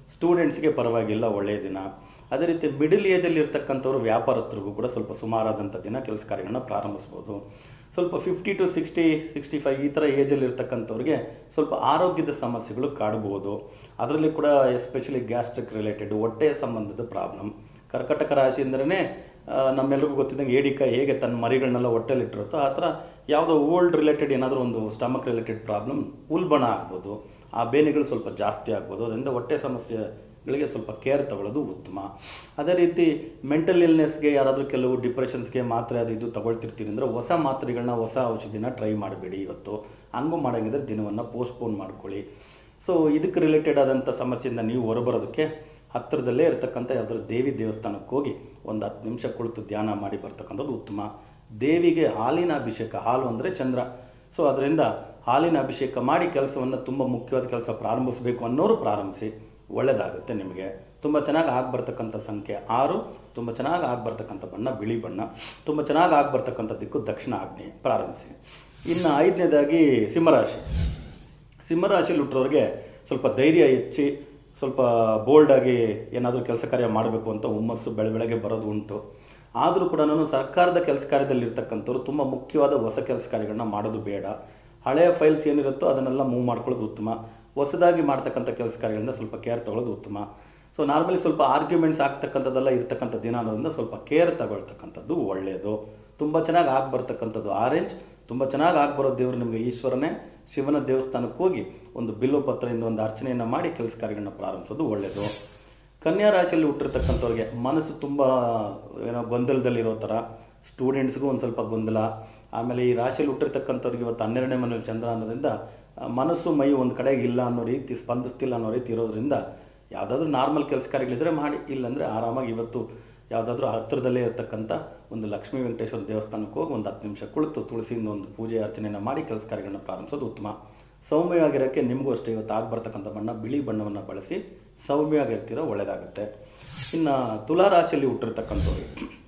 ಸ್ಟೂಡೆಂಟ್ಸ್ಗೆ ಪರವಾಗಿಲ್ಲ ಒಳ್ಳೆಯ ದಿನ ಅದೇ ರೀತಿ ಮಿಡಿಲ್ ಏಜಲ್ಲಿ ಇರ್ತಕ್ಕಂಥವ್ರು ವ್ಯಾಪಾರಸ್ಥರಿಗೂ ಕೂಡ ಸ್ವಲ್ಪ ಸುಮಾರಾದಂಥ ದಿನ ಕೆಲಸ ಕಾರ್ಯಗಳನ್ನ ಪ್ರಾರಂಭಿಸ್ಬೋದು ಸ್ವಲ್ಪ fifty to sixty sixty five ಈ ಥರ ಏಜಲ್ಲಿ ಇರ್ತಕ್ಕಂಥವ್ರಿಗೆ ಸ್ವಲ್ಪ ಆರೋಗ್ಯದ ಸಮಸ್ಯೆಗಳು ಕಾಡ್ಬೋದು ಅದರಲ್ಲಿ ಕೂಡ ಎಸ್ಪೆಷಲಿ ಗ್ಯಾಸ್ಟ್ರಿಕ್ ರಿಲೇಟೆಡ್ ಹೊಟ್ಟೆಯ ಸಂಬಂಧದ ಪ್ರಾಬ್ಲಮ್ ಕರ್ಕಟಕ ರಾಶಿ ಅಂದ್ರೇ ನಮ್ಮೆಲ್ರಿಗೂ ಗೊತ್ತಿದ್ದಂಗೆ ಏಡಿಕಾಯಿ ಹೇಗೆ ತನ್ನ ಮರಿಗಳನ್ನೆಲ್ಲ ಹೊಟ್ಟೆಲಿಟ್ಟಿರುತ್ತೋ ಆ ಥರ ಯಾವುದೋ ಓಲ್ಡ್ ರಿಲೇಟೆಡ್ ಏನಾದರೂ ಒಂದು ಸ್ಟಮಕ್ ರಿಲೇಟೆಡ್ ಪ್ರಾಬ್ಲಮ್ ಉಲ್ಬಣ ಆಗ್ಬೋದು ಆ ಬೇನೆಗಳು ಸ್ವಲ್ಪ ಜಾಸ್ತಿ ಆಗ್ಬೋದು ಅದರಿಂದ ಹೊಟ್ಟೆ ಸಮಸ್ಯೆಗಳಿಗೆ ಸ್ವಲ್ಪ ಕೇರ್ ತಗೊಳ್ಳೋದು ಉತ್ತಮ ಅದೇ ರೀತಿ ಮೆಂಟಲ್ ಇಲ್ನೆಸ್ಗೆ ಯಾರಾದರೂ ಕೆಲವು ಡಿಪ್ರೆಷನ್ಸ್ಗೆ ಮಾತ್ರೆ ಅದು ಇದು ತಗೊಳ್ತಿರ್ತೀರಿ ಅಂದರೆ ಹೊಸ ಮಾತ್ರೆಗಳನ್ನ ಹೊಸ ಔಷಧಿನ ಟ್ರೈ ಮಾಡಬೇಡಿ ಇವತ್ತು ಹಂಗೂ ಮಾಡೋಂಗಿದ್ರೆ ದಿನವನ್ನು ಪೋಸ್ಟ್ಪೋನ್ ಮಾಡ್ಕೊಳ್ಳಿ ಸೊ ಇದಕ್ಕೆ ರಿಲೇಟೆಡ್ ಆದಂಥ ಸಮಸ್ಯೆಯಿಂದ ನೀವು ಹೊರಬರೋದಕ್ಕೆ ಹತ್ತಿರದಲ್ಲೇ ಇರತಕ್ಕಂಥ ಯಾವುದಾದ್ರು ದೇವಿ ದೇವಸ್ಥಾನಕ್ಕೆ ಹೋಗಿ ಒಂದು ಹತ್ತು ನಿಮಿಷ ಕುಳಿತು ಧ್ಯಾನ ಮಾಡಿ ಬರ್ತಕ್ಕಂಥದ್ದು ಉತ್ತಮ ದೇವಿಗೆ ಹಾಲಿನ ಅಭಿಷೇಕ ಹಾಲು ಅಂದರೆ ಚಂದ್ರ ಸೊ ಅದರಿಂದ ಹಾಲಿನ ಅಭಿಷೇಕ ಮಾಡಿ ಕೆಲಸವನ್ನು ತುಂಬ ಮುಖ್ಯವಾದ ಕೆಲಸ ಪ್ರಾರಂಭಿಸಬೇಕು ಅನ್ನೋರು ಪ್ರಾರಂಭಿಸಿ ಒಳ್ಳೆಯದಾಗುತ್ತೆ ನಿಮಗೆ ತುಂಬ ಚೆನ್ನಾಗಿ ಆಗ್ಬರ್ತಕ್ಕಂಥ ಸಂಖ್ಯೆ ಆರು ತುಂಬ ಚೆನ್ನಾಗಿ ಆಗ್ಬರ್ತಕ್ಕಂಥ ಬಣ್ಣ ಬಿಳಿ ಬಣ್ಣ ತುಂಬ ಚೆನ್ನಾಗಿ ಆಗ್ಬರ್ತಕ್ಕಂಥ ದಿಕ್ಕು ದಕ್ಷಿಣ ಆಗ್ನೇಯ ಪ್ರಾರಂಭಿಸಿ ಇನ್ನು ಐದನೇದಾಗಿ ಸಿಂಹರಾಶಿ ಸಿಂಹರಾಶಿಯಲ್ಲಿ ಹುಟ್ಟೋರಿಗೆ ಸ್ವಲ್ಪ ಧೈರ್ಯ ಹೆಚ್ಚಿ ಸ್ವಲ್ಪ ಬೋಲ್ಡಾಗಿ ಏನಾದರೂ ಕೆಲಸ ಕಾರ್ಯ ಮಾಡಬೇಕು ಅಂತ ಹುಮ್ಮಸ್ಸು ಬೆಳೆ ಬೆಳಗ್ಗೆ ಬರೋದು ಉಂಟು ಆದರೂ ಕೂಡ ನಾನು ಸರ್ಕಾರದ ಕೆಲಸ ಕಾರ್ಯದಲ್ಲಿರ್ತಕ್ಕಂಥವ್ರು ತುಂಬ ಮುಖ್ಯವಾದ ಹೊಸ ಕೆಲಸ ಕಾರ್ಯಗಳನ್ನ ಮಾಡೋದು ಬೇಡ ಹಳೆಯ ಫೈಲ್ಸ್ ಏನಿರುತ್ತೋ ಅದನ್ನೆಲ್ಲ ಮೂವ್ ಮಾಡ್ಕೊಳ್ಳೋದು ಉತ್ತಮ ಹೊಸದಾಗಿ ಮಾಡ್ತಕ್ಕಂಥ ಕೆಲಸ ಕಾರ್ಯಗಳಿಂದ ಸ್ವಲ್ಪ ಕೇರ್ ತಗೊಳ್ಳೋದು ಉತ್ತಮ ಸೊ ನಾರ್ಮಲಿ ಸ್ವಲ್ಪ ಆರ್ಗ್ಯುಮೆಂಟ್ಸ್ ಆಗ್ತಕ್ಕಂಥದ್ದೆಲ್ಲ ಇರ್ತಕ್ಕಂಥ ದಿನ ಅನ್ನೋದ್ರಿಂದ ಸ್ವಲ್ಪ ಕೇರ್ ತಗೊಳ್ತಕ್ಕಂಥದ್ದು ಒಳ್ಳೆಯದು ತುಂಬ ಚೆನ್ನಾಗಿ ಆಗ್ಬರ್ತಕ್ಕಂಥದ್ದು ಆರೆಂಜ್ ತುಂಬ ಚೆನ್ನಾಗಿ ಆಗ್ಬರೋ ದೇವರು ನಿಮಗೆ ಈಶ್ವರನೇ ಶಿವನ ದೇವಸ್ಥಾನಕ್ಕೆ ಹೋಗಿ ಒಂದು ಬಿಲ್ಲು ಪತ್ರದಿಂದ ಒಂದು ಅರ್ಚನೆಯನ್ನು ಮಾಡಿ ಕೆಲಸ ಕಾರ್ಯಗಳನ್ನ ಪ್ರಾರಂಭಿಸೋದು ಒಳ್ಳೆಯದು ಕನ್ಯಾ ರಾಶಿಯಲ್ಲಿ ಹುಟ್ಟಿರ್ತಕ್ಕಂಥವ್ರಿಗೆ ಮನಸ್ಸು ತುಂಬ ಏನೋ ಗೊಂದಲದಲ್ಲಿರೋ ಥರ ಸ್ಟೂಡೆಂಟ್ಸ್ಗೂ ಒಂದು ಸ್ವಲ್ಪ ಗೊಂದಲ ಆಮೇಲೆ ಈ ರಾಶಿಯಲ್ಲಿ ಹುಟ್ಟಿರ್ತಕ್ಕಂಥವ್ರಿಗೆ ಇವತ್ತು ಹನ್ನೆರಡನೇ ಮನೇಲಿ ಚಂದ್ರ ಅನ್ನೋದ್ರಿಂದ ಆ, ಮನಸ್ಸು ಮೈ ಒಂದು ಕಡೆಗೆ ಇಲ್ಲ ಅನ್ನೋ ರೀತಿ ಸ್ಪಂದಿಸ್ತಿಲ್ಲ ಅನ್ನೋ ರೀತಿ ಇರೋದ್ರಿಂದ ಯಾವುದಾದ್ರೂ ನಾರ್ಮಲ್ ಕೆಲಸ ಕಾರ್ಯಗಳಿದ್ರೆ ಮಾಡಿ ಇಲ್ಲಾಂದರೆ ಆರಾಮಾಗಿ ಇವತ್ತು ಯಾವುದಾದ್ರೂ ಹತ್ತಿರದಲ್ಲೇ ಇರತಕ್ಕಂಥ ಒಂದು ಲಕ್ಷ್ಮೀ ವೆಂಕಟೇಶ್ವರ ದೇವಸ್ಥಾನಕ್ಕೆ ಹೋಗಿ ಒಂದು ಹತ್ತು ನಿಮಿಷ ಕುಳಿತು ತುಳಸಿಯಿಂದ ಒಂದು ಪೂಜೆ ಅರ್ಚನೆಯನ್ನು ಮಾಡಿ ಕೆಲಸ ಕಾರ್ಯಗಳನ್ನ ಪ್ರಾರಂಭಿಸೋದು ಉತ್ತಮ ಸೌಮ್ಯವಾಗಿರೋಕ್ಕೆ ನಿಮಗೂ ಅಷ್ಟೇ ಇವತ್ತು ಆಗಿ ಬರ್ತಕ್ಕಂಥ ಬಣ್ಣ ಬಿಳಿ ಬಣ್ಣವನ್ನು ಬಳಸಿ ಸೌಮ್ಯವಾಗಿರ್ತೀರೋ ಒಳ್ಳೆಯದಾಗುತ್ತೆ ಇನ್ನು ತುಲಾ ರಾಶಿಯಲ್ಲಿ ಹುಟ್ಟಿರ್ತಕ್ಕಂಥವ್ರಿಗೆ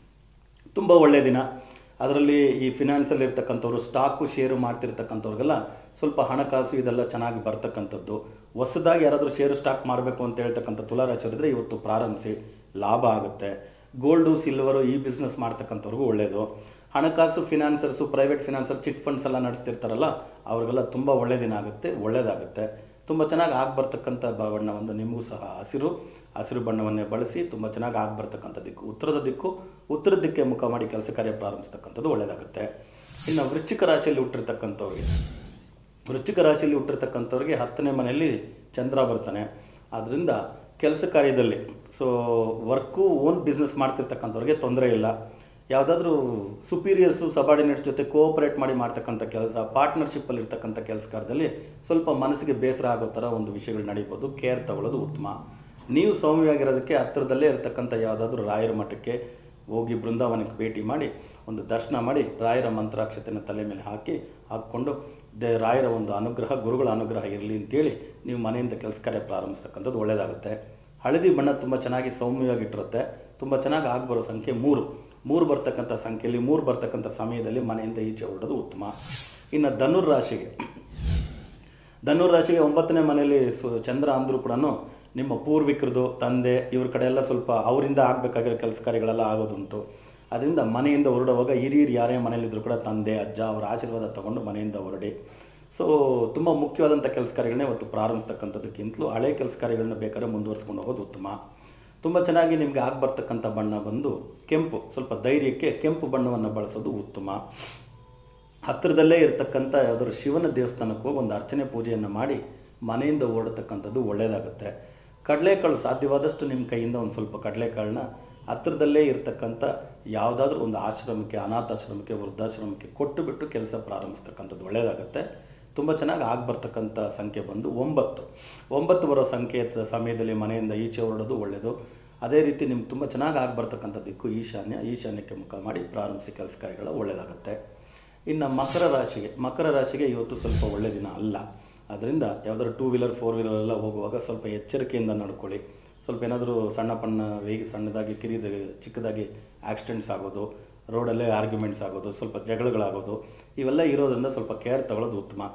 ತುಂಬ ಒಳ್ಳೆಯ ದಿನ ಅದರಲ್ಲಿ ಈ ಫಿನಾನ್ಸಲ್ಲಿ ಇರ್ತಕ್ಕಂಥವ್ರು ಸ್ಟಾಕು ಶೇರು ಮಾಡ್ತಿರ್ತಕ್ಕಂಥವ್ರಿಗೆಲ್ಲ ಸ್ವಲ್ಪ ಹಣಕಾಸು ಇದೆಲ್ಲ ಚೆನ್ನಾಗಿ ಬರ್ತಕ್ಕಂಥದ್ದು ಹೊಸದಾಗಿ ಯಾರಾದರೂ ಷೇರು ಸ್ಟಾಕ್ ಮಾಡಬೇಕು ಅಂತ ಹೇಳ್ತಕ್ಕಂಥ ತುಲಾರಾಶಿಯವರಿದ್ರೆ ಇವತ್ತು ಪ್ರಾರಂಭಿಸಿ ಲಾಭ ಆಗುತ್ತೆ ಗೋಲ್ಡು ಸಿಲ್ವರು ಈ ಬಿಸ್ನೆಸ್ ಮಾಡ್ತಕ್ಕಂಥವ್ರಿಗೂ ಒಳ್ಳೆಯದು ಹಣಕಾಸು financiers private financer chit funds ಎಲ್ಲ ನಡೆಸ್ತಿರ್ತಾರಲ್ಲ ಅವ್ರಿಗೆಲ್ಲ ತುಂಬ ಒಳ್ಳೆಯ ದಿನ ಆಗುತ್ತೆ ಒಳ್ಳೆಯದಾಗುತ್ತೆ ತುಂಬ ಚೆನ್ನಾಗಿ ಆಗ್ಬರ್ತಕ್ಕಂಥ ಬಣ್ಣವನ್ನು ನಿಮಗೂ ಸಹ ಹಸಿರು ಹಸಿರು ಬಣ್ಣವನ್ನೇ ಬಳಸಿ ತುಂಬ ಚೆನ್ನಾಗಿ ಆಗ್ಬರ್ತಕ್ಕಂಥ ದಿಕ್ಕು ಉತ್ತರದ ದಿಕ್ಕು ಉತ್ತರದ ದಿಕ್ಕೆ ಮುಖ ಮಾಡಿ ಕೆಲಸ ಕಾರ್ಯ ಪ್ರಾರಂಭಿಸ್ತಕ್ಕಂಥದ್ದು ಒಳ್ಳೆಯದಾಗುತ್ತೆ ಇನ್ನು ವೃಶ್ಚಿಕ ರಾಶಿಯಲ್ಲಿ ಹುಟ್ಟಿರ್ತಕ್ಕಂಥವ್ರಿಗೆ ವೃಶ್ಚಿಕ ರಾಶಿಯಲ್ಲಿ ಹುಟ್ಟಿರ್ತಕ್ಕಂಥವ್ರಿಗೆ ಹತ್ತನೇ ಮನೆಯಲ್ಲಿ ಚಂದ್ರ ಬರ್ತಾನೆ ಆದ್ದರಿಂದ ಕೆಲಸ ಕಾರ್ಯದಲ್ಲಿ ಸೊ ವರ್ಕು ಓನ್ ಬಿಸ್ನೆಸ್ ಮಾಡ್ತಿರ್ತಕ್ಕಂಥವ್ರಿಗೆ ತೊಂದರೆ ಇಲ್ಲ ಯಾವುದಾದ್ರೂ ಸುಪೀರಿಯರ್ಸು ಸಬಾರ್ಡಿನೇಟ್ಸ್ ಜೊತೆ ಕೋಆಪರೇಟ್ ಮಾಡಿ ಮಾಡ್ತಕ್ಕಂಥ ಕೆಲಸ ಪಾರ್ಟ್ನರ್ಶಿಪ್ಪಲ್ಲಿ ಇರ್ತಕ್ಕಂಥ ಕೆಲಸ ಕಾರ್ಯದಲ್ಲಿ ಸ್ವಲ್ಪ ಮನಸ್ಸಿಗೆ ಬೇಸರ ಆಗೋ ಥರ ಒಂದು ವಿಷಯಗಳು ನಡೀಬೋದು ಕೇರ್ ತಗೊಳ್ಳೋದು ಉತ್ತಮ ನೀವು ಸೌಮ್ಯವಾಗಿರೋದಕ್ಕೆ ಹತ್ತಿರದಲ್ಲೇ ಇರತಕ್ಕಂಥ ಯಾವುದಾದ್ರೂ ರಾಯರ ಮಠಕ್ಕೆ ಹೋಗಿ ಬೃಂದಾವನಕ್ಕೆ ಭೇಟಿ ಮಾಡಿ ಒಂದು ದರ್ಶನ ಮಾಡಿ ರಾಯರ ಮಂತ್ರಾಕ್ಷತೆಯನ್ನು ತಲೆ ಮೇಲೆ ಹಾಕಿ ಹಾಕ್ಕೊಂಡು ದೇ ರಾಯರ ಒಂದು ಅನುಗ್ರಹ ಗುರುಗಳ ಅನುಗ್ರಹ ಇರಲಿ ಅಂತೇಳಿ ನೀವು ಮನೆಯಿಂದ ಕೆಲಸ ಕಾರ್ಯ ಪ್ರಾರಂಭಿಸ್ತಕ್ಕಂಥದ್ದು ಒಳ್ಳೆಯದಾಗುತ್ತೆ ಹಳದಿ ಬಣ್ಣ ತುಂಬ ಚೆನ್ನಾಗಿ ಸೌಮ್ಯವಾಗಿಟ್ಟಿರುತ್ತೆ ತುಂಬ ಚೆನ್ನಾಗಿ ಆಗ್ಬರೋ ಸಂಖ್ಯೆ ಮೂರು ಮೂರು ಬರ್ತಕ್ಕಂಥ ಸಂಖ್ಯೆಯಲ್ಲಿ ಮೂರು ಬರ್ತಕ್ಕಂಥ ಸಮಯದಲ್ಲಿ ಮನೆಯಿಂದ ಈಚೆ ಹೊರಡೋದು ಉತ್ತಮ ಇನ್ನು ಧನುರ್ ರಾಶಿಗೆ ಧನುರ್ ರಾಶಿಗೆ ಒಂಬತ್ತನೇ ಮನೆಯಲ್ಲಿ ಸು ಚಂದ್ರ ಅಂದರೂ ಕೂಡ ನಿಮ್ಮ ಪೂರ್ವಿಕರದು ತಂದೆ ಇವ್ರ ಕಡೆ ಎಲ್ಲ ಸ್ವಲ್ಪ ಅವರಿಂದ ಆಗಬೇಕಾಗಿರೋ ಕೆಲಸ ಕಾರ್ಯಗಳೆಲ್ಲ ಆಗೋದುಂಟು ಅದರಿಂದ ಮನೆಯಿಂದ ಹೊರಡುವಾಗ ಹಿರಿಯರು ಯಾರೇ ಮನೇಲಿದ್ರು ಕೂಡ ತಂದೆ ಅಜ್ಜ ಅವರ ಆಶೀರ್ವಾದ ತಗೊಂಡು ಮನೆಯಿಂದ ಹೊರಡಿ ಸೊ ತುಂಬ ಮುಖ್ಯವಾದಂಥ ಕೆಲಸ ಕಾರ್ಯಗಳನ್ನ ಇವತ್ತು ಪ್ರಾರಂಭಿಸ್ತಕ್ಕಂಥದ್ದಕ್ಕಿಂತಲೂ ಹಳೆ ಕೆಲಸ ಕಾರ್ಯಗಳನ್ನ ಬೇಕಾದ್ರೆ ಮುಂದುವರಿಸ್ಕೊಂಡು ಹೋಗೋದು ಉತ್ತಮ ತುಂಬ ಚೆನ್ನಾಗಿ ನಿಮಗೆ ಆಗ್ಬರ್ತಕ್ಕಂಥ ಬಣ್ಣ ಬಂದು ಕೆಂಪು ಸ್ವಲ್ಪ ಧೈರ್ಯಕ್ಕೆ ಕೆಂಪು ಬಣ್ಣವನ್ನು ಬಳಸೋದು ಉತ್ತಮ ಹತ್ತಿರದಲ್ಲೇ ಇರತಕ್ಕಂಥ ಯಾವ್ದಾದ್ರು ಶಿವನ ದೇವಸ್ಥಾನಕ್ಕೆ ಹೋಗಿ ಒಂದು ಅರ್ಚನೆ ಪೂಜೆಯನ್ನು ಮಾಡಿ ಮನೆಯಿಂದ ಓಡತಕ್ಕಂಥದ್ದು ಒಳ್ಳೆಯದಾಗುತ್ತೆ ಕಡಲೆಕಾಳು ಸಾಧ್ಯವಾದಷ್ಟು ನಿಮ್ಮ ಕೈಯಿಂದ ಒಂದು ಸ್ವಲ್ಪ ಕಡಲೆಕಾಳನ್ನ ಹತ್ತಿರದಲ್ಲೇ ಇರತಕ್ಕಂಥ ಯಾವುದಾದ್ರೂ ಒಂದು ಆಶ್ರಮಕ್ಕೆ ಅನಾಥಾಶ್ರಮಕ್ಕೆ ವೃದ್ಧಾಶ್ರಮಕ್ಕೆ ಕೊಟ್ಟು ಬಿಟ್ಟು ಕೆಲಸ ಪ್ರಾರಂಭಿಸ್ತಕ್ಕಂಥದ್ದು ಒಳ್ಳೆಯದಾಗುತ್ತೆ ತುಂಬ ಚೆನ್ನಾಗಿ ಆಗ್ಬರ್ತಕ್ಕಂಥ ಸಂಖ್ಯೆ ಬಂದು ಒಂಬತ್ತು ಒಂಬತ್ತು ಬರೋ ಸಂಖ್ಯೆ ಸಮಯದಲ್ಲಿ ಮನೆಯಿಂದ ಈಚೆ ಹೊರಡೋದು ಒಳ್ಳೆಯದು ಅದೇ ರೀತಿ ನಿಮ್ಗೆ ತುಂಬ ಚೆನ್ನಾಗಿ ಆಗ್ಬರ್ತಕ್ಕಂಥ ದಿಕ್ಕು ಈಶಾನ್ಯ ಈಶಾನ್ಯಕ್ಕೆ ಮುಖ ಮಾಡಿ ಪ್ರಾರಂಭಿಸಿ ಕೆಲಸ ಕಾರ್ಯಗಳು ಒಳ್ಳೆಯದಾಗುತ್ತೆ ಇನ್ನು ಮಕರ ರಾಶಿಗೆ ಮಕರ ರಾಶಿಗೆ ಇವತ್ತು ಸ್ವಲ್ಪ ಒಳ್ಳೆಯ ದಿನ ಅಲ್ಲ ಅದರಿಂದ ಯಾವುದಾದ್ರು ಟೂ ವೀಲರ್ ಫೋರ್ ವೀಲರ್ ಎಲ್ಲ ಹೋಗುವಾಗ ಸ್ವಲ್ಪ ಎಚ್ಚರಿಕೆಯಿಂದ ನಡ್ಕೊಳ್ಳಿ ಸ್ವಲ್ಪ ಏನಾದರೂ ಸಣ್ಣ ಪಣ್ಣ ವೇಗ ಸಣ್ಣದಾಗಿ ಕಿರಿದಾಗಿ ಚಿಕ್ಕದಾಗಿ ಆಕ್ಸಿಡೆಂಟ್ಸ್ ಆಗೋದು ರೋಡಲ್ಲೇ ಆರ್ಗ್ಯುಮೆಂಟ್ಸ್ ಆಗೋದು ಸ್ವಲ್ಪ ಜಗಳಗಳಾಗೋದು ಇವೆಲ್ಲ ಇರೋದ್ರಿಂದ ಸ್ವಲ್ಪ ಕೇರ್ ತಗೊಳ್ಳೋದು ಉತ್ತಮ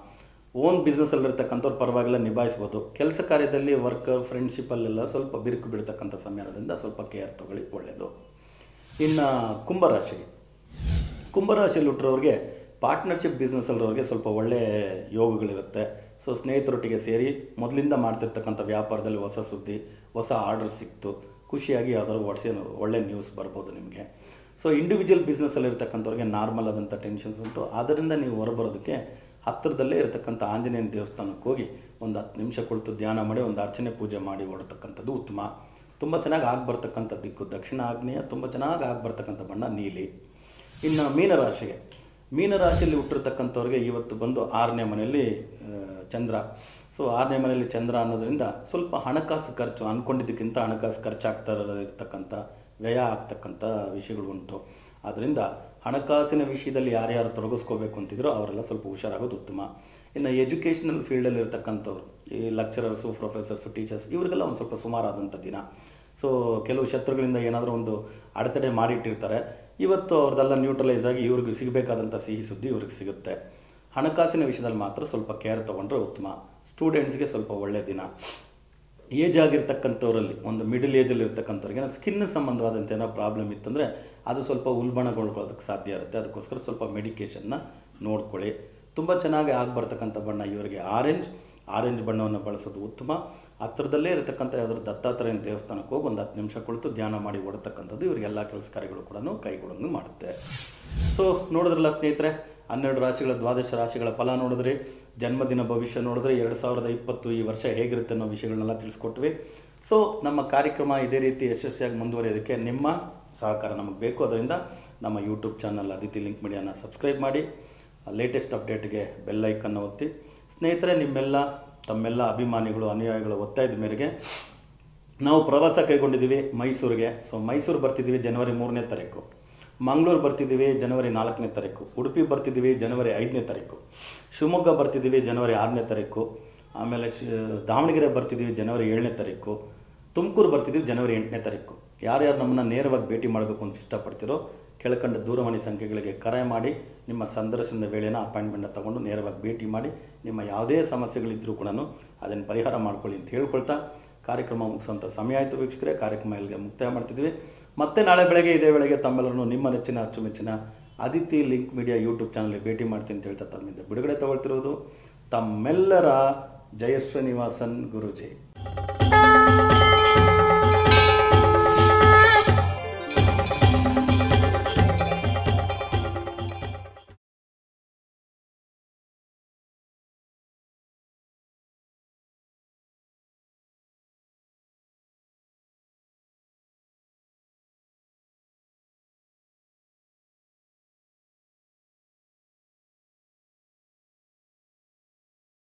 ಓನ್ ಬಿಸ್ನೆಸ್ಸಲ್ಲಿರ್ತಕ್ಕಂಥವ್ರು ಪರವಾಗಿಲ್ಲ ನಿಭಾಯಿಸ್ಬೋದು ಕೆಲಸ ಕಾರ್ಯದಲ್ಲಿ ವರ್ಕರ್ ಫ್ರೆಂಡ್ಶಿಪ್ಪಲ್ಲೆಲ್ಲ ಸ್ವಲ್ಪ ಬಿರುಕು ಬೀಳ್ತಕ್ಕಂಥ ಸಮಯ ಇರೋದ್ರಿಂದ ಸ್ವಲ್ಪ ಕೇರ್ ತಗೊಳ್ಳಿ ಒಳ್ಳೆಯದು ಇನ್ನು ಕುಂಭರಾಶಿಗೆ ಕುಂಭರಾಶಿಯಲ್ಲಿ ಹುಟ್ಟಿರೋರಿಗೆ ಪಾರ್ಟ್ನರ್ಶಿಪ್ ಬಿಸ್ನೆಸ್ಸಲ್ಲಿರೋರಿಗೆ ಸ್ವಲ್ಪ ಒಳ್ಳೆಯ ಯೋಗಗಳಿರುತ್ತೆ ಸೊ ಸ್ನೇಹಿತರೊಟ್ಟಿಗೆ ಸೇರಿ ಮೊದಲಿಂದ ಮಾಡ್ತಿರ್ತಕ್ಕಂಥ ವ್ಯಾಪಾರದಲ್ಲಿ ಹೊಸ ಸುದ್ದಿ ಹೊಸ ಆರ್ಡರ್ ಸಿಕ್ತು ಖುಷಿಯಾಗಿ ಯಾವ್ದಾದ್ರು ವರ್ಷ ಒಳ್ಳೆ ನ್ಯೂಸ್ ಬರ್ಬೋದು ನಿಮಗೆ ಸೊ ಇಂಡಿವಿಜುವಲ್ ಬಿಸ್ನೆಸ್ಸಲ್ಲಿ ಇರ್ತಕ್ಕಂಥವ್ರಿಗೆ ನಾರ್ಮಲ್ ಆದಂಥ ಟೆನ್ಷನ್ಸ್ ಉಂಟು ಅದರಿಂದ ನೀವು ಹೊರಬರೋದಕ್ಕೆ ಹತ್ತಿರದಲ್ಲೇ ಇರತಕ್ಕಂಥ ಆಂಜನೇಯನ ದೇವಸ್ಥಾನಕ್ಕೆ ಹೋಗಿ ಒಂದು ಹತ್ತು ನಿಮಿಷ ಕುಳಿತು ಧ್ಯಾನ ಮಾಡಿ ಒಂದು ಅರ್ಚನೆ ಪೂಜೆ ಮಾಡಿ ಹೊರತಕ್ಕಂಥದ್ದು ಉತ್ತಮ ತುಂಬ ಚೆನ್ನಾಗಿ ಆಗ್ಬರ್ತಕ್ಕಂಥ ದಿಕ್ಕು ದಕ್ಷಿಣ ಆಗ್ನೇಯ ತುಂಬ ಚೆನ್ನಾಗಿ ಆಗ್ಬರ್ತಕ್ಕಂಥ ಬಣ್ಣ ನೀಲಿ ಇನ್ನು ಮೀನರಾಶಿಗೆ ಮೀನರಾಶಿಯಲ್ಲಿ ಹುಟ್ಟಿರ್ತಕ್ಕಂಥವ್ರಿಗೆ ಇವತ್ತು ಬಂದು ಆರನೇ ಮನೆಯಲ್ಲಿ ಆ, ಚಂದ್ರ ಸೊ ಆರನೇ ಮನೆಯಲ್ಲಿ ಚಂದ್ರ ಅನ್ನೋದ್ರಿಂದ ಸ್ವಲ್ಪ ಹಣಕಾಸು ಖರ್ಚು ಅಂದ್ಕೊಂಡಿದ್ದಕ್ಕಿಂತ ಹಣಕಾಸು ಖರ್ಚಾಗ್ತಾ ಇರತಕ್ಕಂಥ ವ್ಯಯ ಆಗ್ತಕ್ಕಂಥ ವಿಷಯಗಳು ಉಂಟು ಆದ್ದರಿಂದ ಹಣಕಾಸಿನ ವಿಷಯದಲ್ಲಿ ಯಾರ್ಯಾರು ತೊಡಗಿಸ್ಕೋಬೇಕು ಅಂತಿದ್ರೋ ಅವರೆಲ್ಲ ಸ್ವಲ್ಪ ಹುಷಾರಾಗೋದು ಉತ್ತಮ ಇನ್ನು ಎಜುಕೇಷನಲ್ ಫೀಲ್ಡಲ್ಲಿ ಇರ್ತಕ್ಕಂಥವ್ರು ಈ ಲೆಕ್ಚರರ್ಸು ಪ್ರೊಫೆಸರ್ಸು ಟೀಚರ್ಸ್ ಇವರಿಗೆಲ್ಲ ಒಂದು ಸ್ವಲ್ಪ ಸುಮಾರಾದಂಥ ದಿನ ಸೊ ಕೆಲವು ಶತ್ರುಗಳಿಂದ ಏನಾದರೂ ಒಂದು ಅಡೆತಡೆ ಮಾಡಿಟ್ಟಿರ್ತಾರೆ ಇವತ್ತು ಅವ್ರದ್ದೆಲ್ಲ ನ್ಯೂಟ್ರಲೈಸ್ ಆಗಿ ಇವ್ರಿಗೆ ಸಿಗಬೇಕಾದಂಥ ಸಿಹಿ ಸುದ್ದಿ ಇವ್ರಿಗೆ ಸಿಗುತ್ತೆ ಹಣಕಾಸಿನ ವಿಷಯದಲ್ಲಿ ಮಾತ್ರ ಸ್ವಲ್ಪ ಕೇರ್ ತೊಗೊಂಡ್ರೆ ಉತ್ತಮ ಸ್ಟೂಡೆಂಟ್ಸ್ಗೆ ಸ್ವಲ್ಪ ಒಳ್ಳೆಯ ದಿನ ಏಜ್ ಆಗಿರ್ತಕ್ಕಂಥವ್ರಲ್ಲಿ ಒಂದು ಮಿಡಲ್ ಏಜಲ್ಲಿ ಇರ್ತಕ್ಕಂಥವ್ರಿಗೆ ಸ್ಕಿನ್ ಸಂಬಂಧವಾದಂಥ ಏನೋ ಪ್ರಾಬ್ಲಮ್ ಇತ್ತಂದರೆ ಅದು ಸ್ವಲ್ಪ ಉಲ್ಬಣಗೊಳ್ಕೊಳ್ಳೋದಕ್ಕೆ ಸಾಧ್ಯ ಇರುತ್ತೆ ಅದಕ್ಕೋಸ್ಕರ ಸ್ವಲ್ಪ ಮೆಡಿಕೇಷನ್ನ ನೋಡ್ಕೊಳ್ಳಿ ತುಂಬ ಚೆನ್ನಾಗಿ ಆಗ್ಬರ್ತಕ್ಕಂಥ ಬಣ್ಣ ಇವರಿಗೆ ಆರೆಂಜ್ ಆರೆಂಜ್ ಬಣ್ಣವನ್ನು ಬಳಸೋದು ಉತ್ತಮ ಹತ್ತಿರದಲ್ಲೇ ಇರತಕ್ಕಂಥ ಯಾವ್ದಾದ್ರು ದತ್ತಾತ್ರೇಯನ ದೇವಸ್ಥಾನಕ್ಕೆ ಹೋಗಿ ಒಂದು ಹತ್ತು ನಿಮಿಷ ಕುಳಿತು ಧ್ಯಾನ ಮಾಡಿ ಓಡತಕ್ಕಂಥದ್ದು ಇವರಿಗೆಲ್ಲ ಕೆಲಸ ಕಾರ್ಯಗಳು ಕೂಡ ಕೈಗೂಡಂಗೆ ಮಾಡುತ್ತೆ ಸೊ ನೋಡಿದ್ರಲ್ಲ ಸ್ನೇಹಿತರೆ ಹನ್ನೆರಡು ರಾಶಿಗಳ ದ್ವಾದಶ ರಾಶಿಗಳ ಫಲ ನೋಡಿದ್ರಿ ಜನ್ಮದಿನ ಭವಿಷ್ಯ ನೋಡಿದ್ರೆ ಎರಡು ಸಾವಿರದ ಇಪ್ಪತ್ತು ಈ ವರ್ಷ ಹೇಗಿರುತ್ತೆ ಅನ್ನೋ ವಿಷಯಗಳನ್ನೆಲ್ಲ ತಿಳಿಸ್ಕೊಟ್ವಿ ಸೊ ನಮ್ಮ ಕಾರ್ಯಕ್ರಮ ಇದೇ ರೀತಿ ಯಶಸ್ವಿಯಾಗಿ ಮುಂದುವರಿಯೋದಕ್ಕೆ ನಿಮ್ಮ ಸಹಕಾರ ನಮಗೆ ಬೇಕು ಅದರಿಂದ ನಮ್ಮ ಯೂಟ್ಯೂಬ್ ಚಾನಲ್ ಅದಿತಿ ಲಿಂಕ್ ಮೀಡಿಯಾನ ಸಬ್ಸ್ಕ್ರೈಬ್ ಮಾಡಿ ಲೇಟೆಸ್ಟ್ ಅಪ್ಡೇಟ್ಗೆ ಬೆಲ್ ಐಕನ್ನ ಒತ್ತಿ ಸ್ನೇಹಿತರೆ ನಿಮ್ಮೆಲ್ಲ ತಮ್ಮೆಲ್ಲ ಅಭಿಮಾನಿಗಳು ಅನುಯಾಯಿಗಳ ಒತ್ತಾಯದ ಮೇರೆಗೆ ನಾವು ಪ್ರವಾಸ ಕೈಗೊಂಡಿದ್ದೀವಿ ಮೈಸೂರಿಗೆ ಸೊ ಮೈಸೂರು ಬರ್ತಿದ್ದೀವಿ ಜನವರಿ ಮೂರನೇ ತಾರೀಕು ಮಂಗಳೂರು ಬರ್ತಿದ್ದೀವಿ ಜನವರಿ ನಾಲ್ಕನೇ ತಾರೀಕು ಉಡುಪಿ ಬರ್ತಿದ್ದೀವಿ ಜನವರಿ ಐದನೇ ತಾರೀಕು ಶಿವಮೊಗ್ಗ ಬರ್ತಿದ್ದೀವಿ ಜನವರಿ ಆರನೇ ತಾರೀಕು ಆಮೇಲೆ ಶಿ ದಾವಣಗೆರೆ ಬರ್ತಿದ್ದೀವಿ ಜನವರಿ ಏಳನೇ ತಾರೀಕು ತುಮಕೂರು ಬರ್ತಿದ್ದೀವಿ ಜನವರಿ ಎಂಟನೇ ತಾರೀಕು ಯಾರ್ಯಾರು ನಮ್ಮನ್ನು ನೇರವಾಗಿ ಭೇಟಿ ಮಾಡಬೇಕು ಅಂತ ಇಷ್ಟಪಡ್ತೀರೋ ಕೆಳಕಂಡ ದೂರವಾಣಿ ಸಂಖ್ಯೆಗಳಿಗೆ ಕರೆ ಮಾಡಿ ನಿಮ್ಮ ಸಂದರ್ಶನದ ವೇಳೆನ ಅಪಾಯಿಂಟ್ಮೆಂಟ್ನ ತಗೊಂಡು ನೇರವಾಗಿ ಭೇಟಿ ಮಾಡಿ ನಿಮ್ಮ ಯಾವುದೇ ಸಮಸ್ಯೆಗಳಿದ್ದರೂ ಕೂಡ ಅದನ್ನು ಪರಿಹಾರ ಮಾಡ್ಕೊಳ್ಳಿ ಅಂತ ಹೇಳ್ಕೊಳ್ತಾ ಕಾರ್ಯಕ್ರಮ ಮುಗಿಸುವಂಥ ಸಮಯ ಆಯಿತು ವೀಕ್ಷಕರೇ ಕಾರ್ಯಕ್ರಮ ಇಲ್ಲಿಗೆ ಮುಕ್ತಾಯ ಮಾಡ್ತಿದ್ವಿ ಮತ್ತೆ ನಾಳೆ ಬೆಳಗ್ಗೆ ಇದೇ ವೇಳೆಗೆ ತಮ್ಮೆಲ್ಲರನ್ನು ನಿಮ್ಮ ನೆಚ್ಚಿನ ಅಚ್ಚುಮೆಚ್ಚಿನ ಅದಿತಿ ಲಿಂಕ್ ಮೀಡಿಯಾ ಯೂಟ್ಯೂಬ್ ಚಾನಲ್ಗೆ ಭೇಟಿ ಮಾಡ್ತೀನಿ ಅಂತ ಹೇಳ್ತಾ ತಮ್ಮಿಂದ ಬಿಡುಗಡೆ ತಗೊಳ್ತಿರೋದು ತಮ್ಮೆಲ್ಲರ ಜಯಶ್ರೀನಿವಾಸನ್ ಗುರೂಜಿ